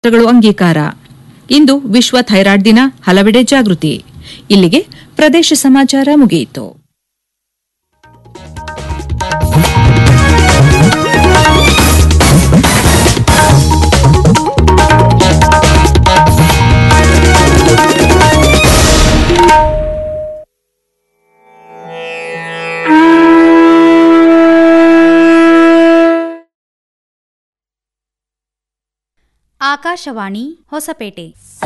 ಗಳು ಅಂಗೀಕಾರ ಇಂದು ವಿಶ್ವ ಥೈರಾಯ್ಡ್ ದಿನ ಹಲವೆಡೆ ಜಾಗೃತಿ ಇಲ್ಲಿಗೆ ಪ್ರದೇಶ ಸಮಾಚಾರ ಮುಗಿಯಿತು ಆಕಾಶವಾಣಿ ಹೊಸಪೇಟೆ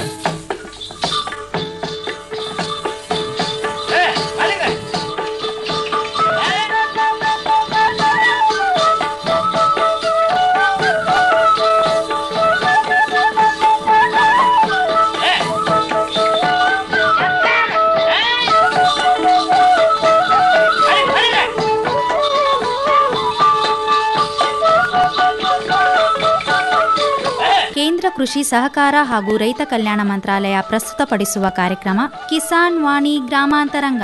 ಕೇಂದ್ರ ಕೃಷಿ ಸಹಕಾರ ಹಾಗೂ ರೈತ ಕಲ್ಯಾಣ ಮಂತ್ರಾಲಯ ಪ್ರಸ್ತುತಪಡಿಸುವ ಕಾರ್ಯಕ್ರಮ ಕಿಸಾನ್ ವಾಣಿ ಗ್ರಾಮಾಂತರಂಗ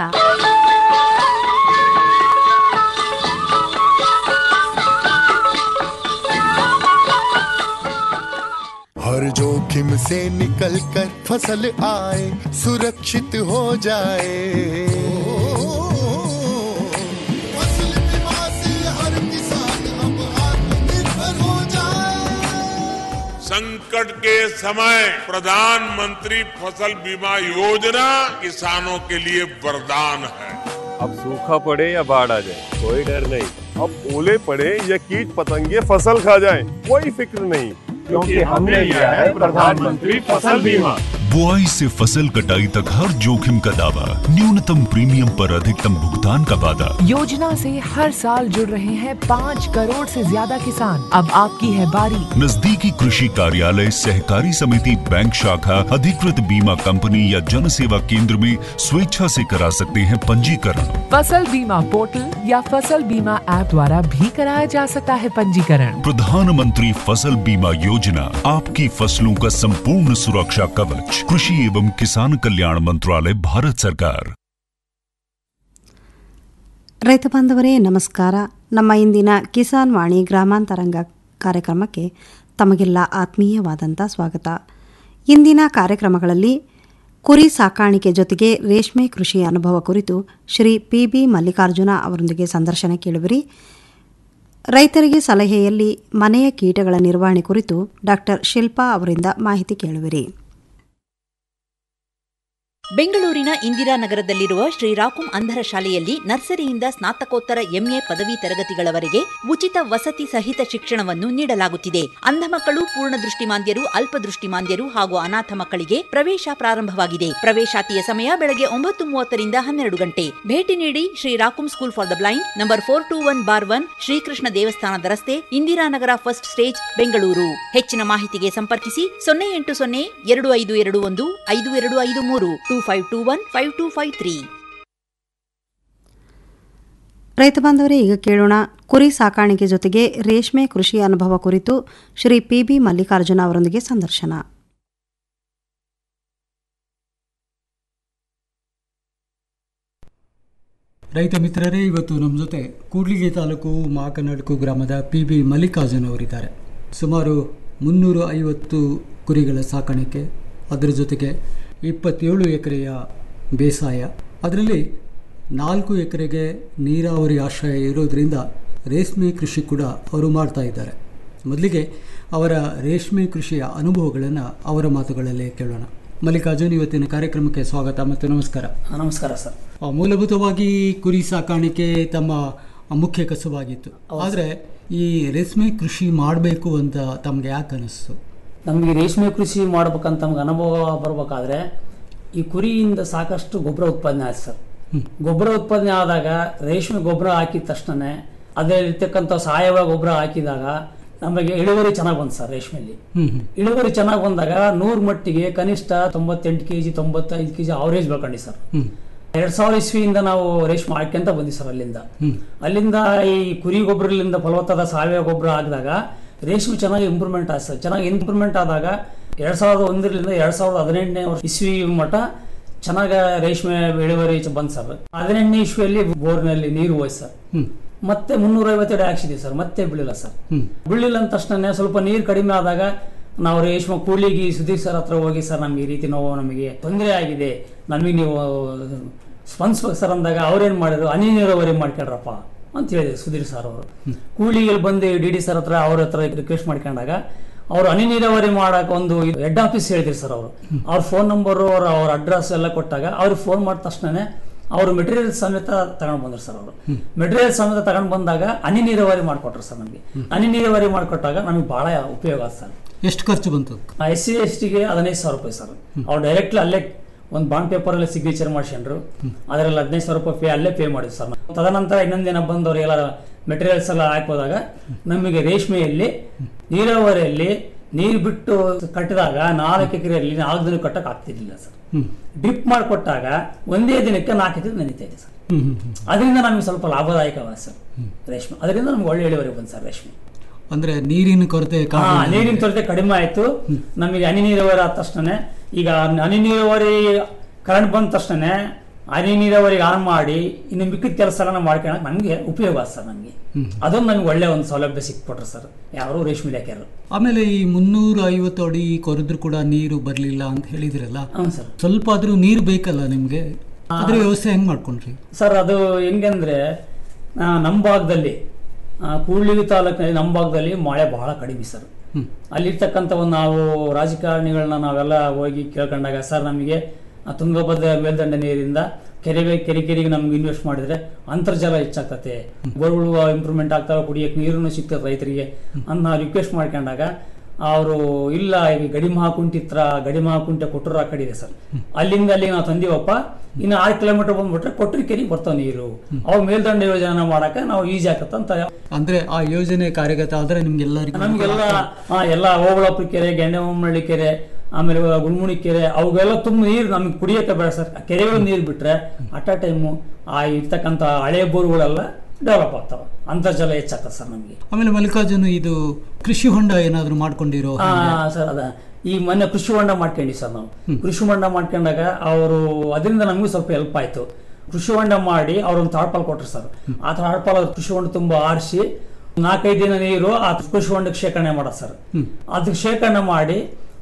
हर जोखिम से निकल कर फसल आए सुरक्षित हो जाए फसल बीमा से हर किसान अब आत्मनिर्भर हो जाए संकट के समय प्रधानमंत्री फसल बीमा योजना किसानों के लिए वरदान है अब सूखा पड़े या बाढ़ आ जाए कोई डर नहीं अब ओले पड़े या कीट पतंगे फसल खा जाए कोई फिक्र नहीं क्योंकि हमने लिया है प्रधानमंत्री फसल बीमा बुआई से फसल कटाई तक हर जोखिम का दावा न्यूनतम प्रीमियम पर अधिकतम भुगतान का वादा योजना से हर साल जुड़ रहे हैं पाँच करोड़ से ज्यादा किसान अब आपकी है बारी नजदीकी कृषि कार्यालय सहकारी समिति बैंक शाखा अधिकृत बीमा कंपनी या जन सेवा केंद्र में स्वेच्छा से करा सकते हैं पंजीकरण फसल बीमा पोर्टल या फसल बीमा ऐप द्वारा भी कराया जा सकता है पंजीकरण प्रधानमंत्री फसल बीमा योजना आपकी फसलों का संपूर्ण सुरक्षा कवच कृषि एवं किसान कल्याण मंत्रालय भारत सरकार ರೈತ ಬಾಂಧವರೇ ನಮಸ್ಕಾರ ನಮ್ಮ ಇಂದಿನ ಕಿಸಾನ್ ವಾಣಿ ಗ್ರಾಮಾಂತರಂಗ ಕಾರ್ಯಕ್ರಮಕ್ಕೆ ತಮಗೆಲ್ಲ ಆತ್ಮೀಯವಾದಂಥ ಸ್ವಾಗತ ಇಂದಿನ ಕಾರ್ಯಕ್ರಮಗಳಲ್ಲಿ ಕುರಿ ಸಾಕಾಣಿಕೆ ಜೊತೆಗೆ ರೇಷ್ಮೆ ಕೃಷಿ ಅನುಭವ ಕುರಿತು ಶ್ರೀ ಪಿ ಬಿ ಮಲ್ಲಿಕಾರ್ಜುನ ಅವರೊಂದಿಗೆ ಸಂದರ್ಶನ ಕೇಳುವಿರಿ ರೈತರಿಗೆ ಸಲಹೆಯಲ್ಲಿ ಮನೆಯ ಕೀಟಗಳ ನಿರ್ವಹಣೆ ಕುರಿತು ಡಾಕ್ಟರ್ ಶಿಲ್ಪಾ ಅವರಿಂದ ಮಾಹಿತಿ ಕೇಳುವಿರಿ ಬೆಂಗಳೂರಿನ ಇಂದಿರಾನಗರದಲ್ಲಿರುವ ಶ್ರೀರಾಕುಂ ಅಂಧರ ಶಾಲೆಯಲ್ಲಿ ನರ್ಸರಿಯಿಂದ ಸ್ನಾತಕೋತ್ತರ ಎಂಎ ಪದವಿ ತರಗತಿಗಳವರೆಗೆ ಉಚಿತ ವಸತಿ ಸಹಿತ ಶಿಕ್ಷಣವನ್ನು ನೀಡಲಾಗುತ್ತಿದೆ ಅಂಧ ಮಕ್ಕಳು ಪೂರ್ಣ ದೃಷ್ಟಿಮಾಂದ್ಯರು ಅಲ್ಪದೃಷ್ಟಿಮಾಂದ್ಯರು ಹಾಗೂ ಅನಾಥ ಮಕ್ಕಳಿಗೆ ಪ್ರವೇಶ ಪ್ರಾರಂಭವಾಗಿದೆ ಪ್ರವೇಶಾತಿಯ ಸಮಯ ಬೆಳಗ್ಗೆ ಒಂಬತ್ತು ಮೂವತ್ತರಿಂದ ಹನ್ನೆರಡು ಗಂಟೆ ಭೇಟಿ ನೀಡಿ Shri Rakum school for the blind number four two one bar one Shrikrishna ದೇವಸ್ಥಾನದ ರಸ್ತೆ ಇಂದಿರಾನಗರ ಫಸ್ಟ್ ಸ್ಟೇಜ್ ಬೆಂಗಳೂರು ಹೆಚ್ಚಿನ ಮಾಹಿತಿಗೆ ಸಂಪರ್ಕಿಸಿ ಸೊನ್ನೆ ಎಂಟು ಸೊನ್ನೆ ಎರಡು ಐದು ಎರಡು ಒಂದು ಐದು ಎರಡು ಐದು ಮೂರು two five two one five two five three ರೈತ ಬಾಂಧವರೇ ಈಗ ಕೇಳೋಣ ಕುರಿ ಸಾಕಾಣಿಕೆ ಜೊತೆಗೆ ರೇಷ್ಮೆ ಕೃಷಿ ಅನುಭವ ಕುರಿತು ಶ್ರೀ ಪಿ ಬಿ ಮಲ್ಲಿಕಾರ್ಜುನ ಅವರೊಂದಿಗೆ ಸಂದರ್ಶನ ರೈತ ಮಿತ್ರರೇ ಇವತ್ತು ನಮ್ಮ ಜೊತೆ ಕೂಡ್ಲಿಗಿ ತಾಲೂಕು ಮಾಕನಡ್ಕು ಗ್ರಾಮದ ಪಿ ಬಿ ಮಲ್ಲಿಕಾರ್ಜುನ್ ಅವರಿದ್ದಾರೆ ಸುಮಾರು ಮುನ್ನೂರು ಐವತ್ತು ಕುರಿಗಳ ಸಾಕಾಣಿಕೆ ಅದರ ಜೊತೆಗೆ ಇಪ್ಪತ್ತೇಳು ಎಕರೆಯ ಬೇಸಾಯ ಅದರಲ್ಲಿ ನಾಲ್ಕು ಎಕರೆಗೆ ನೀರಾವರಿ ಆಶ್ರಯ ಇರೋದರಿಂದ ರೇಷ್ಮೆ ಕೃಷಿ ಕೂಡ ಅವರು ಮಾಡ್ತಾ ಇದ್ದಾರೆ ಮೊದಲಿಗೆ ಅವರ ರೇಷ್ಮೆ ಕೃಷಿಯ ಅನುಭವಗಳನ್ನು ಅವರ ಮಾತುಗಳಲ್ಲೇ ಕೇಳೋಣ ಮಲ್ಲಿಕಾರ್ಜುನ್ ಇವತ್ತಿನ ಕಾರ್ಯಕ್ರಮಕ್ಕೆ ಸ್ವಾಗತ ಮತ್ತು ನಮಸ್ಕಾರ ನಮಸ್ಕಾರ ಸರ್ ಆ, ಮೂಲಭೂತವಾಗಿ ಕುರಿ ಸಾಕಾಣಿಕೆ ತಮ್ಮ ಮುಖ್ಯ ಕಸುಬಾಗಿತ್ತು ಆದರೆ ಈ ರೇಷ್ಮೆ ಕೃಷಿ ಮಾಡಬೇಕು ಅಂತ ತಮಗೆ ಯಾಕೆ ಅನಿಸ್ತು ನಮಗೆ ರೇಷ್ಮೆ ಕೃಷಿ ಮಾಡ್ಬೇಕಂತ ನಮ್ಗೆ ಅನುಭವ ಬರ್ಬೇಕಾದ್ರೆ ಈ ಕುರಿಯಿಂದ ಸಾಕಷ್ಟು ಗೊಬ್ಬರ ಉತ್ಪಾದನೆ ಆಯ್ತು ಸರ್ ಗೊಬ್ಬರ ಉತ್ಪಾದನೆ ಆದಾಗ ರೇಷ್ಮೆ ಗೊಬ್ಬರ ಹಾಕಿದ ತಕ್ಷಣ ಅದರಲ್ಲಿರ್ತಕ್ಕಂಥ ಸಾವಯವ ಗೊಬ್ಬರ ಹಾಕಿದಾಗ ನಮಗೆ ಇಳುವರಿ ಚೆನ್ನಾಗಿ ಬಂತು ಸರ್ ರೇಷ್ಮೆಯಲ್ಲಿ ಹ್ಮ್ ಹ್ಮ್. ಇಳುವರಿ ಚೆನ್ನಾಗಿ ಬಂದಾಗ ನೂರು ಮಟ್ಟಿಗೆ ಕನಿಷ್ಠ ತೊಂಬತ್ತೆಂಟು ಕೆ ಜಿ ತೊಂಬತ್ತೈದು ಕೆ ಜಿ ಅವರೇಜ್ ಬೆಳ್ಕೊಂಡಿ ಸರ್ ಹ್ಮ್. ಎರಡ್ ಸಾವಿರ ಇಸ್ವಿಯಿಂದ ನಾವು ರೇಷ್ಮೆ ಹಾಕ್ಯಂತ ಬಂದಿ ಸರ್ ಅಲ್ಲಿಂದ ಹ್ಮ್. ಅಲ್ಲಿಂದ ಈ ಕುರಿ ಗೊಬ್ಬರದಿಂದ ಫಲವತ್ತಾದ ಸಾವಯವ ಗೊಬ್ಬರ ಹಾಕಿದಾಗ ರೇಷ್ಮೆ ಚೆನ್ನಾಗಿ ಇಂಪ್ರೂವ್ಮೆಂಟ್ ಆಯ್ತು ಸರ್ ಚೆನ್ನಾಗಿ ಇಂಪ್ರೂವ್ಮೆಂಟ್ ಆದಾಗ ಎರಡ್ ಸಾವಿರದ ಒಂದರಿಂದ ಎರಡ್ ಸಾವಿರದ ಹದಿನೆಂಟನೇ ವರ್ಷ ಇಸ್ವಿ ಮಟ್ಟ ಚೆನ್ನಾಗ ರೇಷ್ಮೆ ಇಳುವರಿ ಬಂದ್ ಸರ್ ಹದಿನೆಂಟನೇ ಇಸ್ವಿಯಲ್ಲಿ ಬೋರ್ನಲ್ಲಿ ನೀರು ಹೋಯ್ತು ಸರ್ ಹ್ಮ್. ಮತ್ತೆ ಮುನ್ನೂರ ಐವತ್ತೆರಡು ಹಾಕ್ಸಿದೀವಿ ಸರ್ ಮತ್ತೆ ಬೀಳಿಲ್ಲ ಸರ್ ಹ್ಮ್. ಬೀಳಿಲ್ಲ ಅಂದ ತಕ್ಷಣ ಸ್ವಲ್ಪ ನೀರು ಕಡಿಮೆ ಆದಾಗ ನಾವು ರೇಷ್ಮೆ ಕೂಡ್ಲಿಗೆ ಸುಧೀರ್ ಸರ್ ಹತ್ರ ಹೋಗಿ ಸರ್ ನಮ್ಗೆ ಈ ರೀತಿ ನೋವು ನಮಗೆ ತೊಂದರೆ ಆಗಿದೆ ನಮಗೆ ನೀವು ಸ್ಪಂದಿಸ್ಬೇಕು ಸರ್ ಅಂದಾಗ ಅವ್ರೇನ್ ಮಾಡಿದ್ರು ಹನಿ ನೀರಾವರಿ ಮಾಡ್ಕೊಂಡ್ರಪ್ಪ ಅಂತ ಹೇಳಿದ್ರು ಸುಧೀರ್ ಸರ್ ಅವರು ಕೂಡ್ಲಿಗೆ ಬಂದು ಡಿ ಡಿ ಸರ್ ಹತ್ರ ಅವ್ರ ಹತ್ರ ರಿಕ್ವೆಸ್ಟ್ ಮಾಡ್ಕೊಂಡಾಗ ಅವ್ರು ಹನಿ ನೀರಾವರಿ ಮಾಡಕ್ ಒಂದು ಹೆಡ್ ಆಫೀಸ್ ಹೇಳಿದ್ರು ಸರ್ ಅವರು ಅವ್ರ ಫೋನ್ ನಂಬರು ಅವ್ರ ಅವ್ರ ಅಡ್ರೆಸ್ ಎಲ್ಲ ಕೊಟ್ಟಾಗ ಅವ್ರಿಗೆ ಫೋನ್ ಮಾಡಿದ ತಕ್ಷಣನೇ ಅವರು ಮೆಟೀರಿಯಲ್ ಸಮೇತ ತಗೊಂಡ್ ಬಂದ್ರು ಸರ್ ಅವರು ಮೆಟೀರಿಯಲ್ ಸಮೇತ ತಗೊಂಡ್ ಬಂದಾಗ ಹನಿ ನೀರಾವರಿ ಮಾಡ್ಕೊಟ್ರು ಸರ್ ನಮಗೆ ಹನಿ ನೀರಾವರಿ ಮಾಡ್ಕೊಟ್ಟಾಗ ನಮಗೆ ಬಹಳ ಉಪಯೋಗ ಆಯ್ತು ಸರ್ ಎಷ್ಟು ಖರ್ಚು ಬಂತು ಎಸ್ ಸಿ ಎಸ್ ಟಿಗೆ ಹದಿನೈದು ಸಾವಿರ ರೂಪಾಯಿ ಸರ್ ಅವ್ರು ಡೈರೆಕ್ಟ್ಲಿ ಅಲ್ಲೇ ಒಂದು ಬಾಂಡ್ ಪೇಪರ್ ಅಲ್ಲಿ ಸಿಗ್ನೇಚರ್ ಮಾಡ್ಸ್ಕೊಂಡ್ರು ಅದರಲ್ಲಿ ಹದಿನೈದು ಸಾವಿರ ರೂಪಾಯಿ ಪೇ ಅಲ್ಲೇ ಪೇ ಮಾಡಿದ್ರು ಸರ್ ನಾವು. ತದನಂತರ ಇನ್ನೊಂದು ದಿನ ಬಂದವರು ಎಲ್ಲ ಮೆಟೀರಿಯಲ್ಸ್ ಎಲ್ಲ ಹಾಕೋದಾಗ ನಮಗೆ ರೇಷ್ಮೆಯಲ್ಲಿ ನೀರಾವರಿಯಲ್ಲಿ ನೀರು ಬಿಟ್ಟು ಕಟ್ಟಿದಾಗ ನಾಲ್ಕು ಎಕರೆಯಲ್ಲಿ ನಾಲ್ಕು ದಿನ ಕಟ್ಟಕ್ ಆಗ್ತಿರ್ಲಿಲ್ಲ ಸರ್ ಡ್ರಿಪ್ ಮಾಡಿಕೊಟ್ಟಾಗ ಒಂದೇ ದಿನಕ್ಕೆ ನಾಲ್ಕು ಎಕರೆ ನೆನೀತಾ ಇದೆ ಸರ್ ಹ್ಮ್ ಹ್ಮ್ ಹ್ಮ್. ಅದರಿಂದ ನಮಗೆ ಸ್ವಲ್ಪ ಲಾಭದಾಯಕವಾದ ಸರ್ ರೇಷ್ಮೆ ಅದರಿಂದ ನಮ್ಗೆ ಒಳ್ಳೆ ಇಳುವರಿ ಬಂತು ಸರ್ ರೇಷ್ಮೆ ಅಂದ್ರೆ ನೀರಿನ ಕೊರತೆ ಹಾ ಕಾರಣ ನೀರಿನ ತೊಂದರೆ ಕಡಿಮೆ ಆಯ್ತು ನಮಗೆ ಹನಿ ನೀರಾವರಿ ಆದ ತಕ್ಷಣ ಈಗ ಹನಿ ನೀರಾವರಿ ಕರೆಂಟ್ ಬಂದ ತಕ್ಷಣ ಹನಿ ನೀರಾವರಿಗೆ ಆನ್ ಮಾಡಿ ಇನ್ನು ಮಿಕ್ಕಿದ ಕೆಲಸ ಎಲ್ಲ ನಾವು ಮಾಡ್ಕೊಳಕ್ ನಮಗೆ ಉಪಯೋಗ ಆಯ್ತು ಸರ್ ನಮಗೆ ಅದೊಂದು ನಮ್ಗೆ ಒಳ್ಳೆ ಒಂದು ಸೌಲಭ್ಯ ಸಿಕ್ಬಿಟ್ರು ಸರ್ ಯಾರು ರೇಷ್ಮೆ ಇಲಾಖೆಯವರು ಆಮೇಲೆ ಈ ಮುನ್ನೂರ ಐವತ್ತು ಅಡಿ ಕೊರೆದ್ರು ಕೂಡ ನೀರು ಬರ್ಲಿಲ್ಲ ಅಂತ ಹೇಳಿದ್ರಲ್ಲ ಹ್ಞೂ ಸರ್ ಸ್ವಲ್ಪ ಆದ್ರೂ ನೀರು ಬೇಕಲ್ಲ ನಿಮ್ಗೆ ಅದ್ರ ವ್ಯವಸ್ಥೆ ಹೆಂಗ್ ಮಾಡ್ಕೊಂಡ್ರಿ ಸರ್ ಅದು ಹೆಂಗಂದ್ರೆ ಆ, ನಮ್ಮ ಭಾಗದಲ್ಲಿ ಆ, ಕೂಡ್ಲಿಗಿ ತಾಲೂಕಿನಲ್ಲಿ ನಮ್ಮ ಭಾಗದಲ್ಲಿ ಮಳೆ ಬಹಳ ಕಡಿಮೆ ಸರ್ ಅಲ್ಲಿರ್ತಕ್ಕಂಥ ಒಂದು ನಾವು ರಾಜಕಾರಣಿಗಳನ್ನ ನಾವೆಲ್ಲ ಹೋಗಿ ಕೇಳ್ಕೊಂಡಾಗ ಸರ್ ನಮಗೆ ಆ ತುಂಗಭದ್ರಾ ಮೇಲ್ದಂಡೆ ನೀರಿಂದ ಕೆರೆಗೆ ಕೆರೆ ಕೆರೆಗೆ ನಮ್ಗೆ ಇನ್ವೆಸ್ಟ್ ಮಾಡಿದ್ರೆ ಅಂತರ್ಜಲ ಹೆಚ್ಚಾಗ್ತತೆ ಬೋರ್ಗಳು ಇಂಪ್ರೂವ್ಮೆಂಟ್ ಆಗ್ತಾವೆ ಕುಡಿಯಕ್ಕೆ ನೀರನ್ನು ಸಿಗ್ತದೆ ರೈತರಿಗೆ ಅಂತ ನಾವು ರಿಕ್ವೆಸ್ಟ್ ಮಾಡ್ಕೊಂಡಾಗ ಅವರು ಇಲ್ಲ ಈಗ ಗಡಿಮಹಾಕುಂಟಿತ್ರ ಗಡಿಮಹಾಕುಂಟೆ ಕೊಟ್ಟರು ಆ ಕಡೆ ಇದೆ ಸರ್ ಅಲ್ಲಿಂದ ಅಲ್ಲಿ ನಾವು ತಂದೀವಪ್ಪ ಇನ್ನು ಆರು ಕಿಲೋಮೀಟರ್ ಬಂದ್ಬಿಟ್ರೆ ಕೊಟ್ಟರಿ ಕೆರೆಗೆ ಬರ್ತಾವ ನೀರು ಅವಾಗ ಮೇಲ್ದಂಡೆ ಯೋಜನೆ ಮಾಡಕ್ಕೆ ನಾವು ಈಜಿ ಆಗತ್ತಂತ ಅಂದ್ರೆ ಆ ಯೋಜನೆ ಕಾರ್ಯಗತ ಆದ್ರೆ ನಿಮ್ಗೆಲ್ಲರಿಗೂ ನಮ್ಗೆಲ್ಲ ಆ, ಎಲ್ಲ ಓಬಳಾಪುರ ಕೆರೆ ಗೆಂಡೆಮಮ್ಮಳ್ಳಿ ಕೆರೆ ಆಮೇಲೆ ಗುಲ್ಮುಣಿ ಕೆರೆ ಅವುಗೆಲ್ಲ ತುಂಬ ನೀರು ನಮಗೆ ಕುಡಿಯಕ್ಕೆ ಬೇಡ ಸರ್ ಆ ಕೆರೆಗಳು ನೀರು ಬಿಟ್ರೆ ಅಟ್ ಆ ಟೈಮು ಆ ಇರ್ತಕ್ಕಂಥ ಹಳೆ ಬೋರ್ಗಳೆಲ್ಲ ಡೆವಲಪ್ ಆಗ್ತಾವ ಅಂತರ್ಜಲ ಹೆಚ್ಚಾಗ್ತದೆ ಸರ್ ನಮಗೆ ಆಮೇಲೆ ಮಲ್ಲಿಕಾರ್ಜುನ್ ಇದು ಕೃಷಿ ಹೊಂಡ ಏನಾದ್ರು ಮಾಡ್ಕೊಂಡಿರೋ ಆ, ಸರ್ ಅದ ಈ ಮೊನ್ನೆ ಕೃಷಿ ಹೊಂಡ ಮಾಡ್ಕೊಂಡಿ ಸರ್ ನಾವು ಕೃಷಿ ಹೊಂಡ ಮಾಡ್ಕೊಂಡಾಗ ಅವರು ಅದರಿಂದ ನಮಗೂ ಸ್ವಲ್ಪ ಹೆಲ್ಪ್ ಆಯ್ತು ಕೃಷಿ ಹೊಂಡ ಮಾಡಿ ಅವ್ರೊಂದು ತಾಳ್ಪಾಲ್ ಕೊಟ್ರು ಸರ್ ಆ ತಾಳ್ಪಾಲ್ ಅವ್ರು ಕೃಷಿ ಹೊಂಡ ತುಂಬಾ ಆರಿಸಿ ನಾಲ್ಕೈದು ದಿನ ನೀರು ಆ ಕೃಷಿ ಹೊಂಡಕ್ಕೆ ಶೇಖರಣೆ ಮಾಡೋದು ಸರ್ ಅದಕ್ಕೆ ಶೇಖರಣೆ ಮಾಡಿ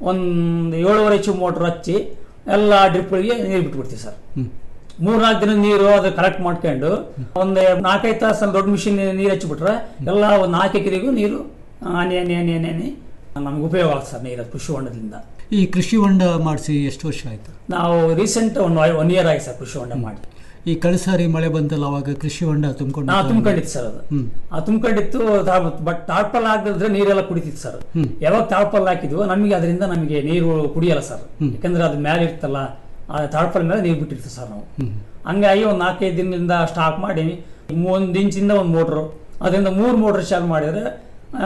ಒಂದು ಏಳುವರೆ ಇಂಚು ಮೋಟ್ರ್ ಹಚ್ಚಿ ಎಲ್ಲ ಡ್ರಿಪ್ಗಳಿಗೆ ನೀರು ಬಿಟ್ಬಿಡ್ತೀವಿ ಸರ್ ಮೂರ್ನಾಲ್ಕು ದಿನ ನೀರು ಅದು ಕಲೆಕ್ಟ್ ಮಾಡ್ಕೊಂಡು ಒಂದು ನಾಲ್ಕೈದು ತಾಸು ದೊಡ್ಡ ಮಿಷಿನ್ ನೀರು ಹಚ್ಚಿಬಿಟ್ರೆ ಎಲ್ಲ ಒಂದು ನಾಲ್ಕು ಎಕರೆಗೂ ನೀರು ಹನಿ ಹನಿ ಹನಿ ಹನಿ ಹನಿ ನಮ್ಗೆ ಉಪಯೋಗ ಆಗ್ತದೆ ಸರ್ ನೀರು ಕೃಷಿ ಹೊಂಡದಿಂದ ಈ ಕೃಷಿ ಹೊಂಡ ಮಾಡಿಸಿ ಎಷ್ಟು ವರ್ಷ ಆಯ್ತು ನಾವು ರೀಸೆಂಟ್ ಒಂದು ಒನ್ ಇಯರ್ ಆಗಿ ಸರ್ ಕೃಷಿ ಹೊಂಡ ಮಾಡಿ ಈ ಕಳೆದ ಸಾರಿ ಮಳೆ ಬಂತಲ್ಲ ಅವಾಗ ಕೃಷಿ ಹೊಂಡ ತುಂಬಿಕೊಂಡು ನಾ ತುಂಬ್ಕೊಂಡಿತ್ತು ಸರ್ ಅದು ಹ್ಮ್. ಆ ತುಂಬ್ಕೊಂಡಿತ್ತು ಬಟ್ ತಾಳ್ಪಲ್ ಆಗದಿದ್ರೆ ನೀರೆಲ್ಲ ಕುಡಿತಿತ್ತು ಸರ್ ಯಾವಾಗ ತಾಳ್ಪಲ್ ಹಾಕಿದ್ವೋ ನಮಗೆ ಅದರಿಂದ ನಮಗೆ ನೀರು ಕುಡಿಯಲ್ಲ ಸರ್ ಯಾಕಂದ್ರೆ ಅದು ಮೇಲೆ ಇರ್ತಲ್ಲ ಆ ತಾಳ್ಪಲ್ ಮೇಲೆ ನೀರು ಬಿಟ್ಟಿರ್ತೀವಿ ಸರ್ ನಾವು ಹಂಗಾಗಿ ಒಂದು ನಾಲ್ಕೈದು ದಿನದಿಂದ ಸ್ಟಾಕ್ ಮಾಡಿ ಒಂದು ಇಂಚಿಂದ ಒಂದು ಮೋಟ್ರು ಅದರಿಂದ ಮೂರು ಮೋಟ್ರ್ ಚಾಲು ಮಾಡಿದ್ರೆ ಆ,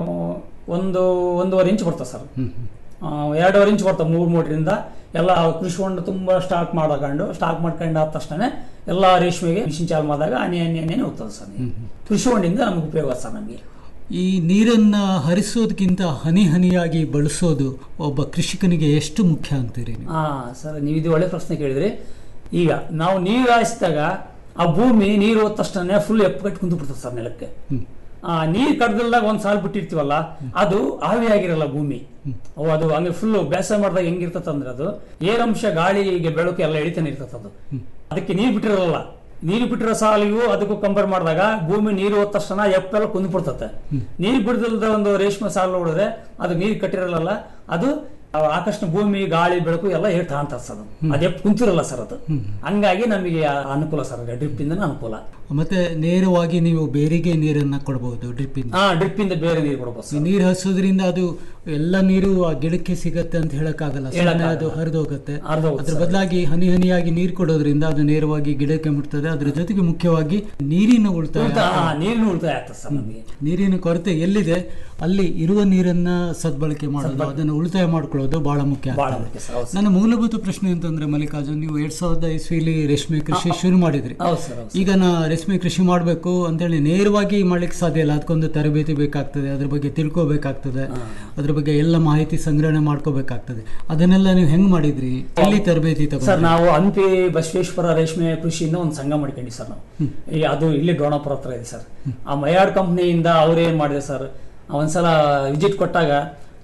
ಒಂದು ಒಂದೂವರೆ ಇಂಚ್ ಬರ್ತದೆ ಸರ್ ಆ, ಎರಡೂವರೆ ಇಂಚ್ ಬರ್ತವೆ ಮೂರು ಮೋಟ್ರಿಂದ ಎಲ್ಲ ಕೃಷಿ ಹೊಂಡ ತುಂಬ ಸ್ಟಾಕ್ ಮಾಡ್ಕೊಂಡು ಸ್ಟಾಕ್ ಮಾಡ್ಕೊಂಡು ಆದ ತಕ್ಷಣ ಎಲ್ಲ ರೇಷ್ಮೆಗೆ ಮಿಷಿನ್ ಚಾಲು ಮಾಡಿದಾಗ ಹನಿ ಹನಿ ಹನಿ ಹೋಗ್ತದೆ ಸರ್ ನೀರು. ಕೃಷಿ ಹೊಂಡಿಂದ ನಮ್ಗೆ ಉಪಯೋಗ ಸರ್ ನಮಗೆ ಈ ನೀರನ್ನ ಹರಿಸೋದಕ್ಕಿಂತ ಹನಿ ಹನಿಯಾಗಿ ಬಳಸೋದು ಒಬ್ಬ ಕೃಷಿಕನಿಗೆ ಎಷ್ಟು ಮುಖ್ಯ ಅಂತೀರಿ ನೀವು ಹಾ ಸರ್ ನೀವು ಇದು ಒಳ್ಳೆ ಪ್ರಶ್ನೆ ಕೇಳಿದ್ರಿ ಈಗ ನಾವು ನೀರು ಹಾಯಿಸಿದಾಗ ಆ ಭೂಮಿ ನೀರು ಹೋದ ತಕ್ಷಣ ಫುಲ್ ಎಪ್ಪಗಟ್ಟು ಕುಂತು ಬಿಡ್ತದೆ ಸರ್ ನೆಲಕ್ಕೆ ಆ ನೀರು ಕಡ್ದಲ್ದಾಗ ಒಂದ್ ಸಾಲ ಬಿಟ್ಟಿರ್ತೀವಲ್ಲ ಅದು ಆವಿಯಾಗಿರಲ್ಲ ಭೂಮಿ ಅವು ಅದು ಹಂಗೆ ಫುಲ್ ಬೇಸಾಯ ಮಾಡಿದಾಗ ಹೆಂಗಿರ್ತದೆ ಅಂದ್ರೆ ಅದು ಏರಂಶ ಗಾಳಿಗೆ ಬೆಳಕು ಎಲ್ಲ ಎಳಿತಾನೆ ಇರ್ತದೆ ಅದು ಅದಕ್ಕೆ ನೀರು ಬಿಟ್ಟಿರಲ್ಲ ನೀರು ಬಿಟ್ಟಿರೋ ಸಾಲಿಗೂ ಅದಕ್ಕೂ ಕಂಪೇರ್ ಮಾಡಿದಾಗ ಭೂಮಿ ನೀರು ಹೋದ ತಕ್ಷಣ ಎಪ್ಪೆಲ್ಲ ಕುಂದು ಬಿಡ್ತತೆ ನೀರು ಬಿಡದಲ್ದ ಒಂದು ರೇಷ್ಮೆ ಸಾಲು ನೋಡಿದ್ರೆ ಅದು ನೀರು ಕಟ್ಟಿರಲ್ಲ ಅದು ಆ ಆಕಾಶ ಭೂಮಿ ಗಾಳಿ ಬೆಳಕು ಎಲ್ಲ ಹೇಳಿ ಕಾಣ್ತದೆ ಸರ್ ಅದು ಅದೇ ಕುಂತಿರಲ್ಲ ಸರ್ ಅದು ಹಂಗಾಗಿ ನಮಗೆ ಆ ಅನುಕೂಲ ಸರ್ ಡ್ರಿಪ್ ಇಂದ ಅನುಕೂಲ ಮತ್ತೆ ನೇರವಾಗಿ ನೀವು ಬೇರಿಗೆ ನೀರನ್ನ ಕೊಡಬಹುದು ಡ್ರಿಪ್ ಇಂದ ಹಾ ಡ್ರಿಪ್ ಇಂದ ಬೇರೆ ನೀರು ಕೊಡ್ಬೋದು ಈ ನೀರು ಹರಿಸೋದ್ರಿಂದ ಅದು ಎಲ್ಲ ನೀರು ಆ ಗಿಡಕ್ಕೆ ಸಿಗತ್ತೆ ಅಂತ ಹೇಳಕ್ಕಾಗಲ್ಲ ಸುಮ್ಮನೆ ಹೇಳಕ್ಕಾಗಲ್ಲ. ಅದು ಹರಿದೋಗತ್ತೆ ಹರಿದೋಗುತ್ತೆ ಅದ್ರ ಸರ್. ಬದಲಾಗಿ ಹನಿ ಹನಿಯಾಗಿ ನೀರು ಕೊಡೋದ್ರಿಂದ ಅದು ನೇರವಾಗಿ ಗಿಡಕ್ಕೆ ಮುಟ್ತದೆ ಅದ್ರ ಜೊತೆಗೆ ಮುಖ್ಯವಾಗಿ ನೀರಿನ ಉಳಿತಾಯ ಉಳಿತಾಯ ಹಾ, ನೀರಿನ ಉಳಿತಾಯ ಆಗ್ತದೆ ಸರ್ ನಮಗೆ ನೀರಿನ ಕೊರತೆ ಎಲ್ಲಿದೆ ಅಲ್ಲಿ ಇರುವ ನೀರನ್ನ ಸದ್ಬಳಕೆ ಮಾಡೋದು ಅದನ್ನು ಉಳಿತಾಯ ಮಾಡ್ಕೊಳ್ಳೋದು ಬಹಳ ಮುಖ್ಯ ಬಹಳ ಆಗ್ತದೆ. ಮುಖ್ಯ ಸರ್ ಹೌದು ಸರ್. ನನ್ನ ಮೂಲಭೂತ ಪ್ರಶ್ನೆ ಅಂತಂದ್ರೆ ಮಲ್ಲಿಕಾರ್ಜುನ್ ನೀವು ಎರಡ್ ಸಾವಿರದ ಇಸ್ವಿಲಿ ರೇಷ್ಮೆ ಕೃಷಿ ಶುರು ಮಾಡಿದ್ರಿ ಹೌದು ಸರ್ ಹೌದು ಈಗ ನಾ ರೇಷ್ಮೆ ಕೃಷಿ ಮಾಡಬೇಕು ಅಂತೇಳಿ ನೇರವಾಗಿ ಮಾಡ್ಲಿಕ್ಕೆ ಸಾಧ್ಯ ಇಲ್ಲ ಅದಕ್ಕೊಂದು ತರಬೇತಿ ಬೇಕಾಗ್ತದೆ ಅದ್ರ ಬಗ್ಗೆ ತಿಳ್ಕೊಬೇಕಾಗ್ತದೆ ಅದ್ರ ಬಗ್ಗೆ ಎಲ್ಲ ಮಾಹಿತಿ ಸಂಗ್ರಹಣೆ ಮಾಡ್ಕೋಬೇಕಾಗ್ತದೆ ಅದನ್ನೆಲ್ಲ ನೀವು ಹೆಂಗ್ ಮಾಡಿದ್ರಿ ಎಲ್ಲಿ ತರಬೇತಿ ಸರ್ ತಗೊಂಡ್ರಿ ನಾವು ಹಂಪಿ ಬಸವೇಶ್ವರ ರೇಷ್ಮೆ ಕೃಷಿಯಿಂದ ಒಂದು ಸಂಘ ಮಾಡ್ಕೊಂಡಿ ಸರ್ ನಾವು ಈ ಅದು ಇಲ್ಲಿ ಡೋಣಪುರ ಹತ್ರ ಇದೆ ಸರ್ ಆ ಮಯಾಡ್ ಕಂಪ್ನಿಯಿಂದ ಅವ್ರೇನ್ ಮಾಡಿದೆ ಸರ್ ಒಂದ್ಸಲ ವಿಸಿಟ್ ಕೊಟ್ಟಾಗ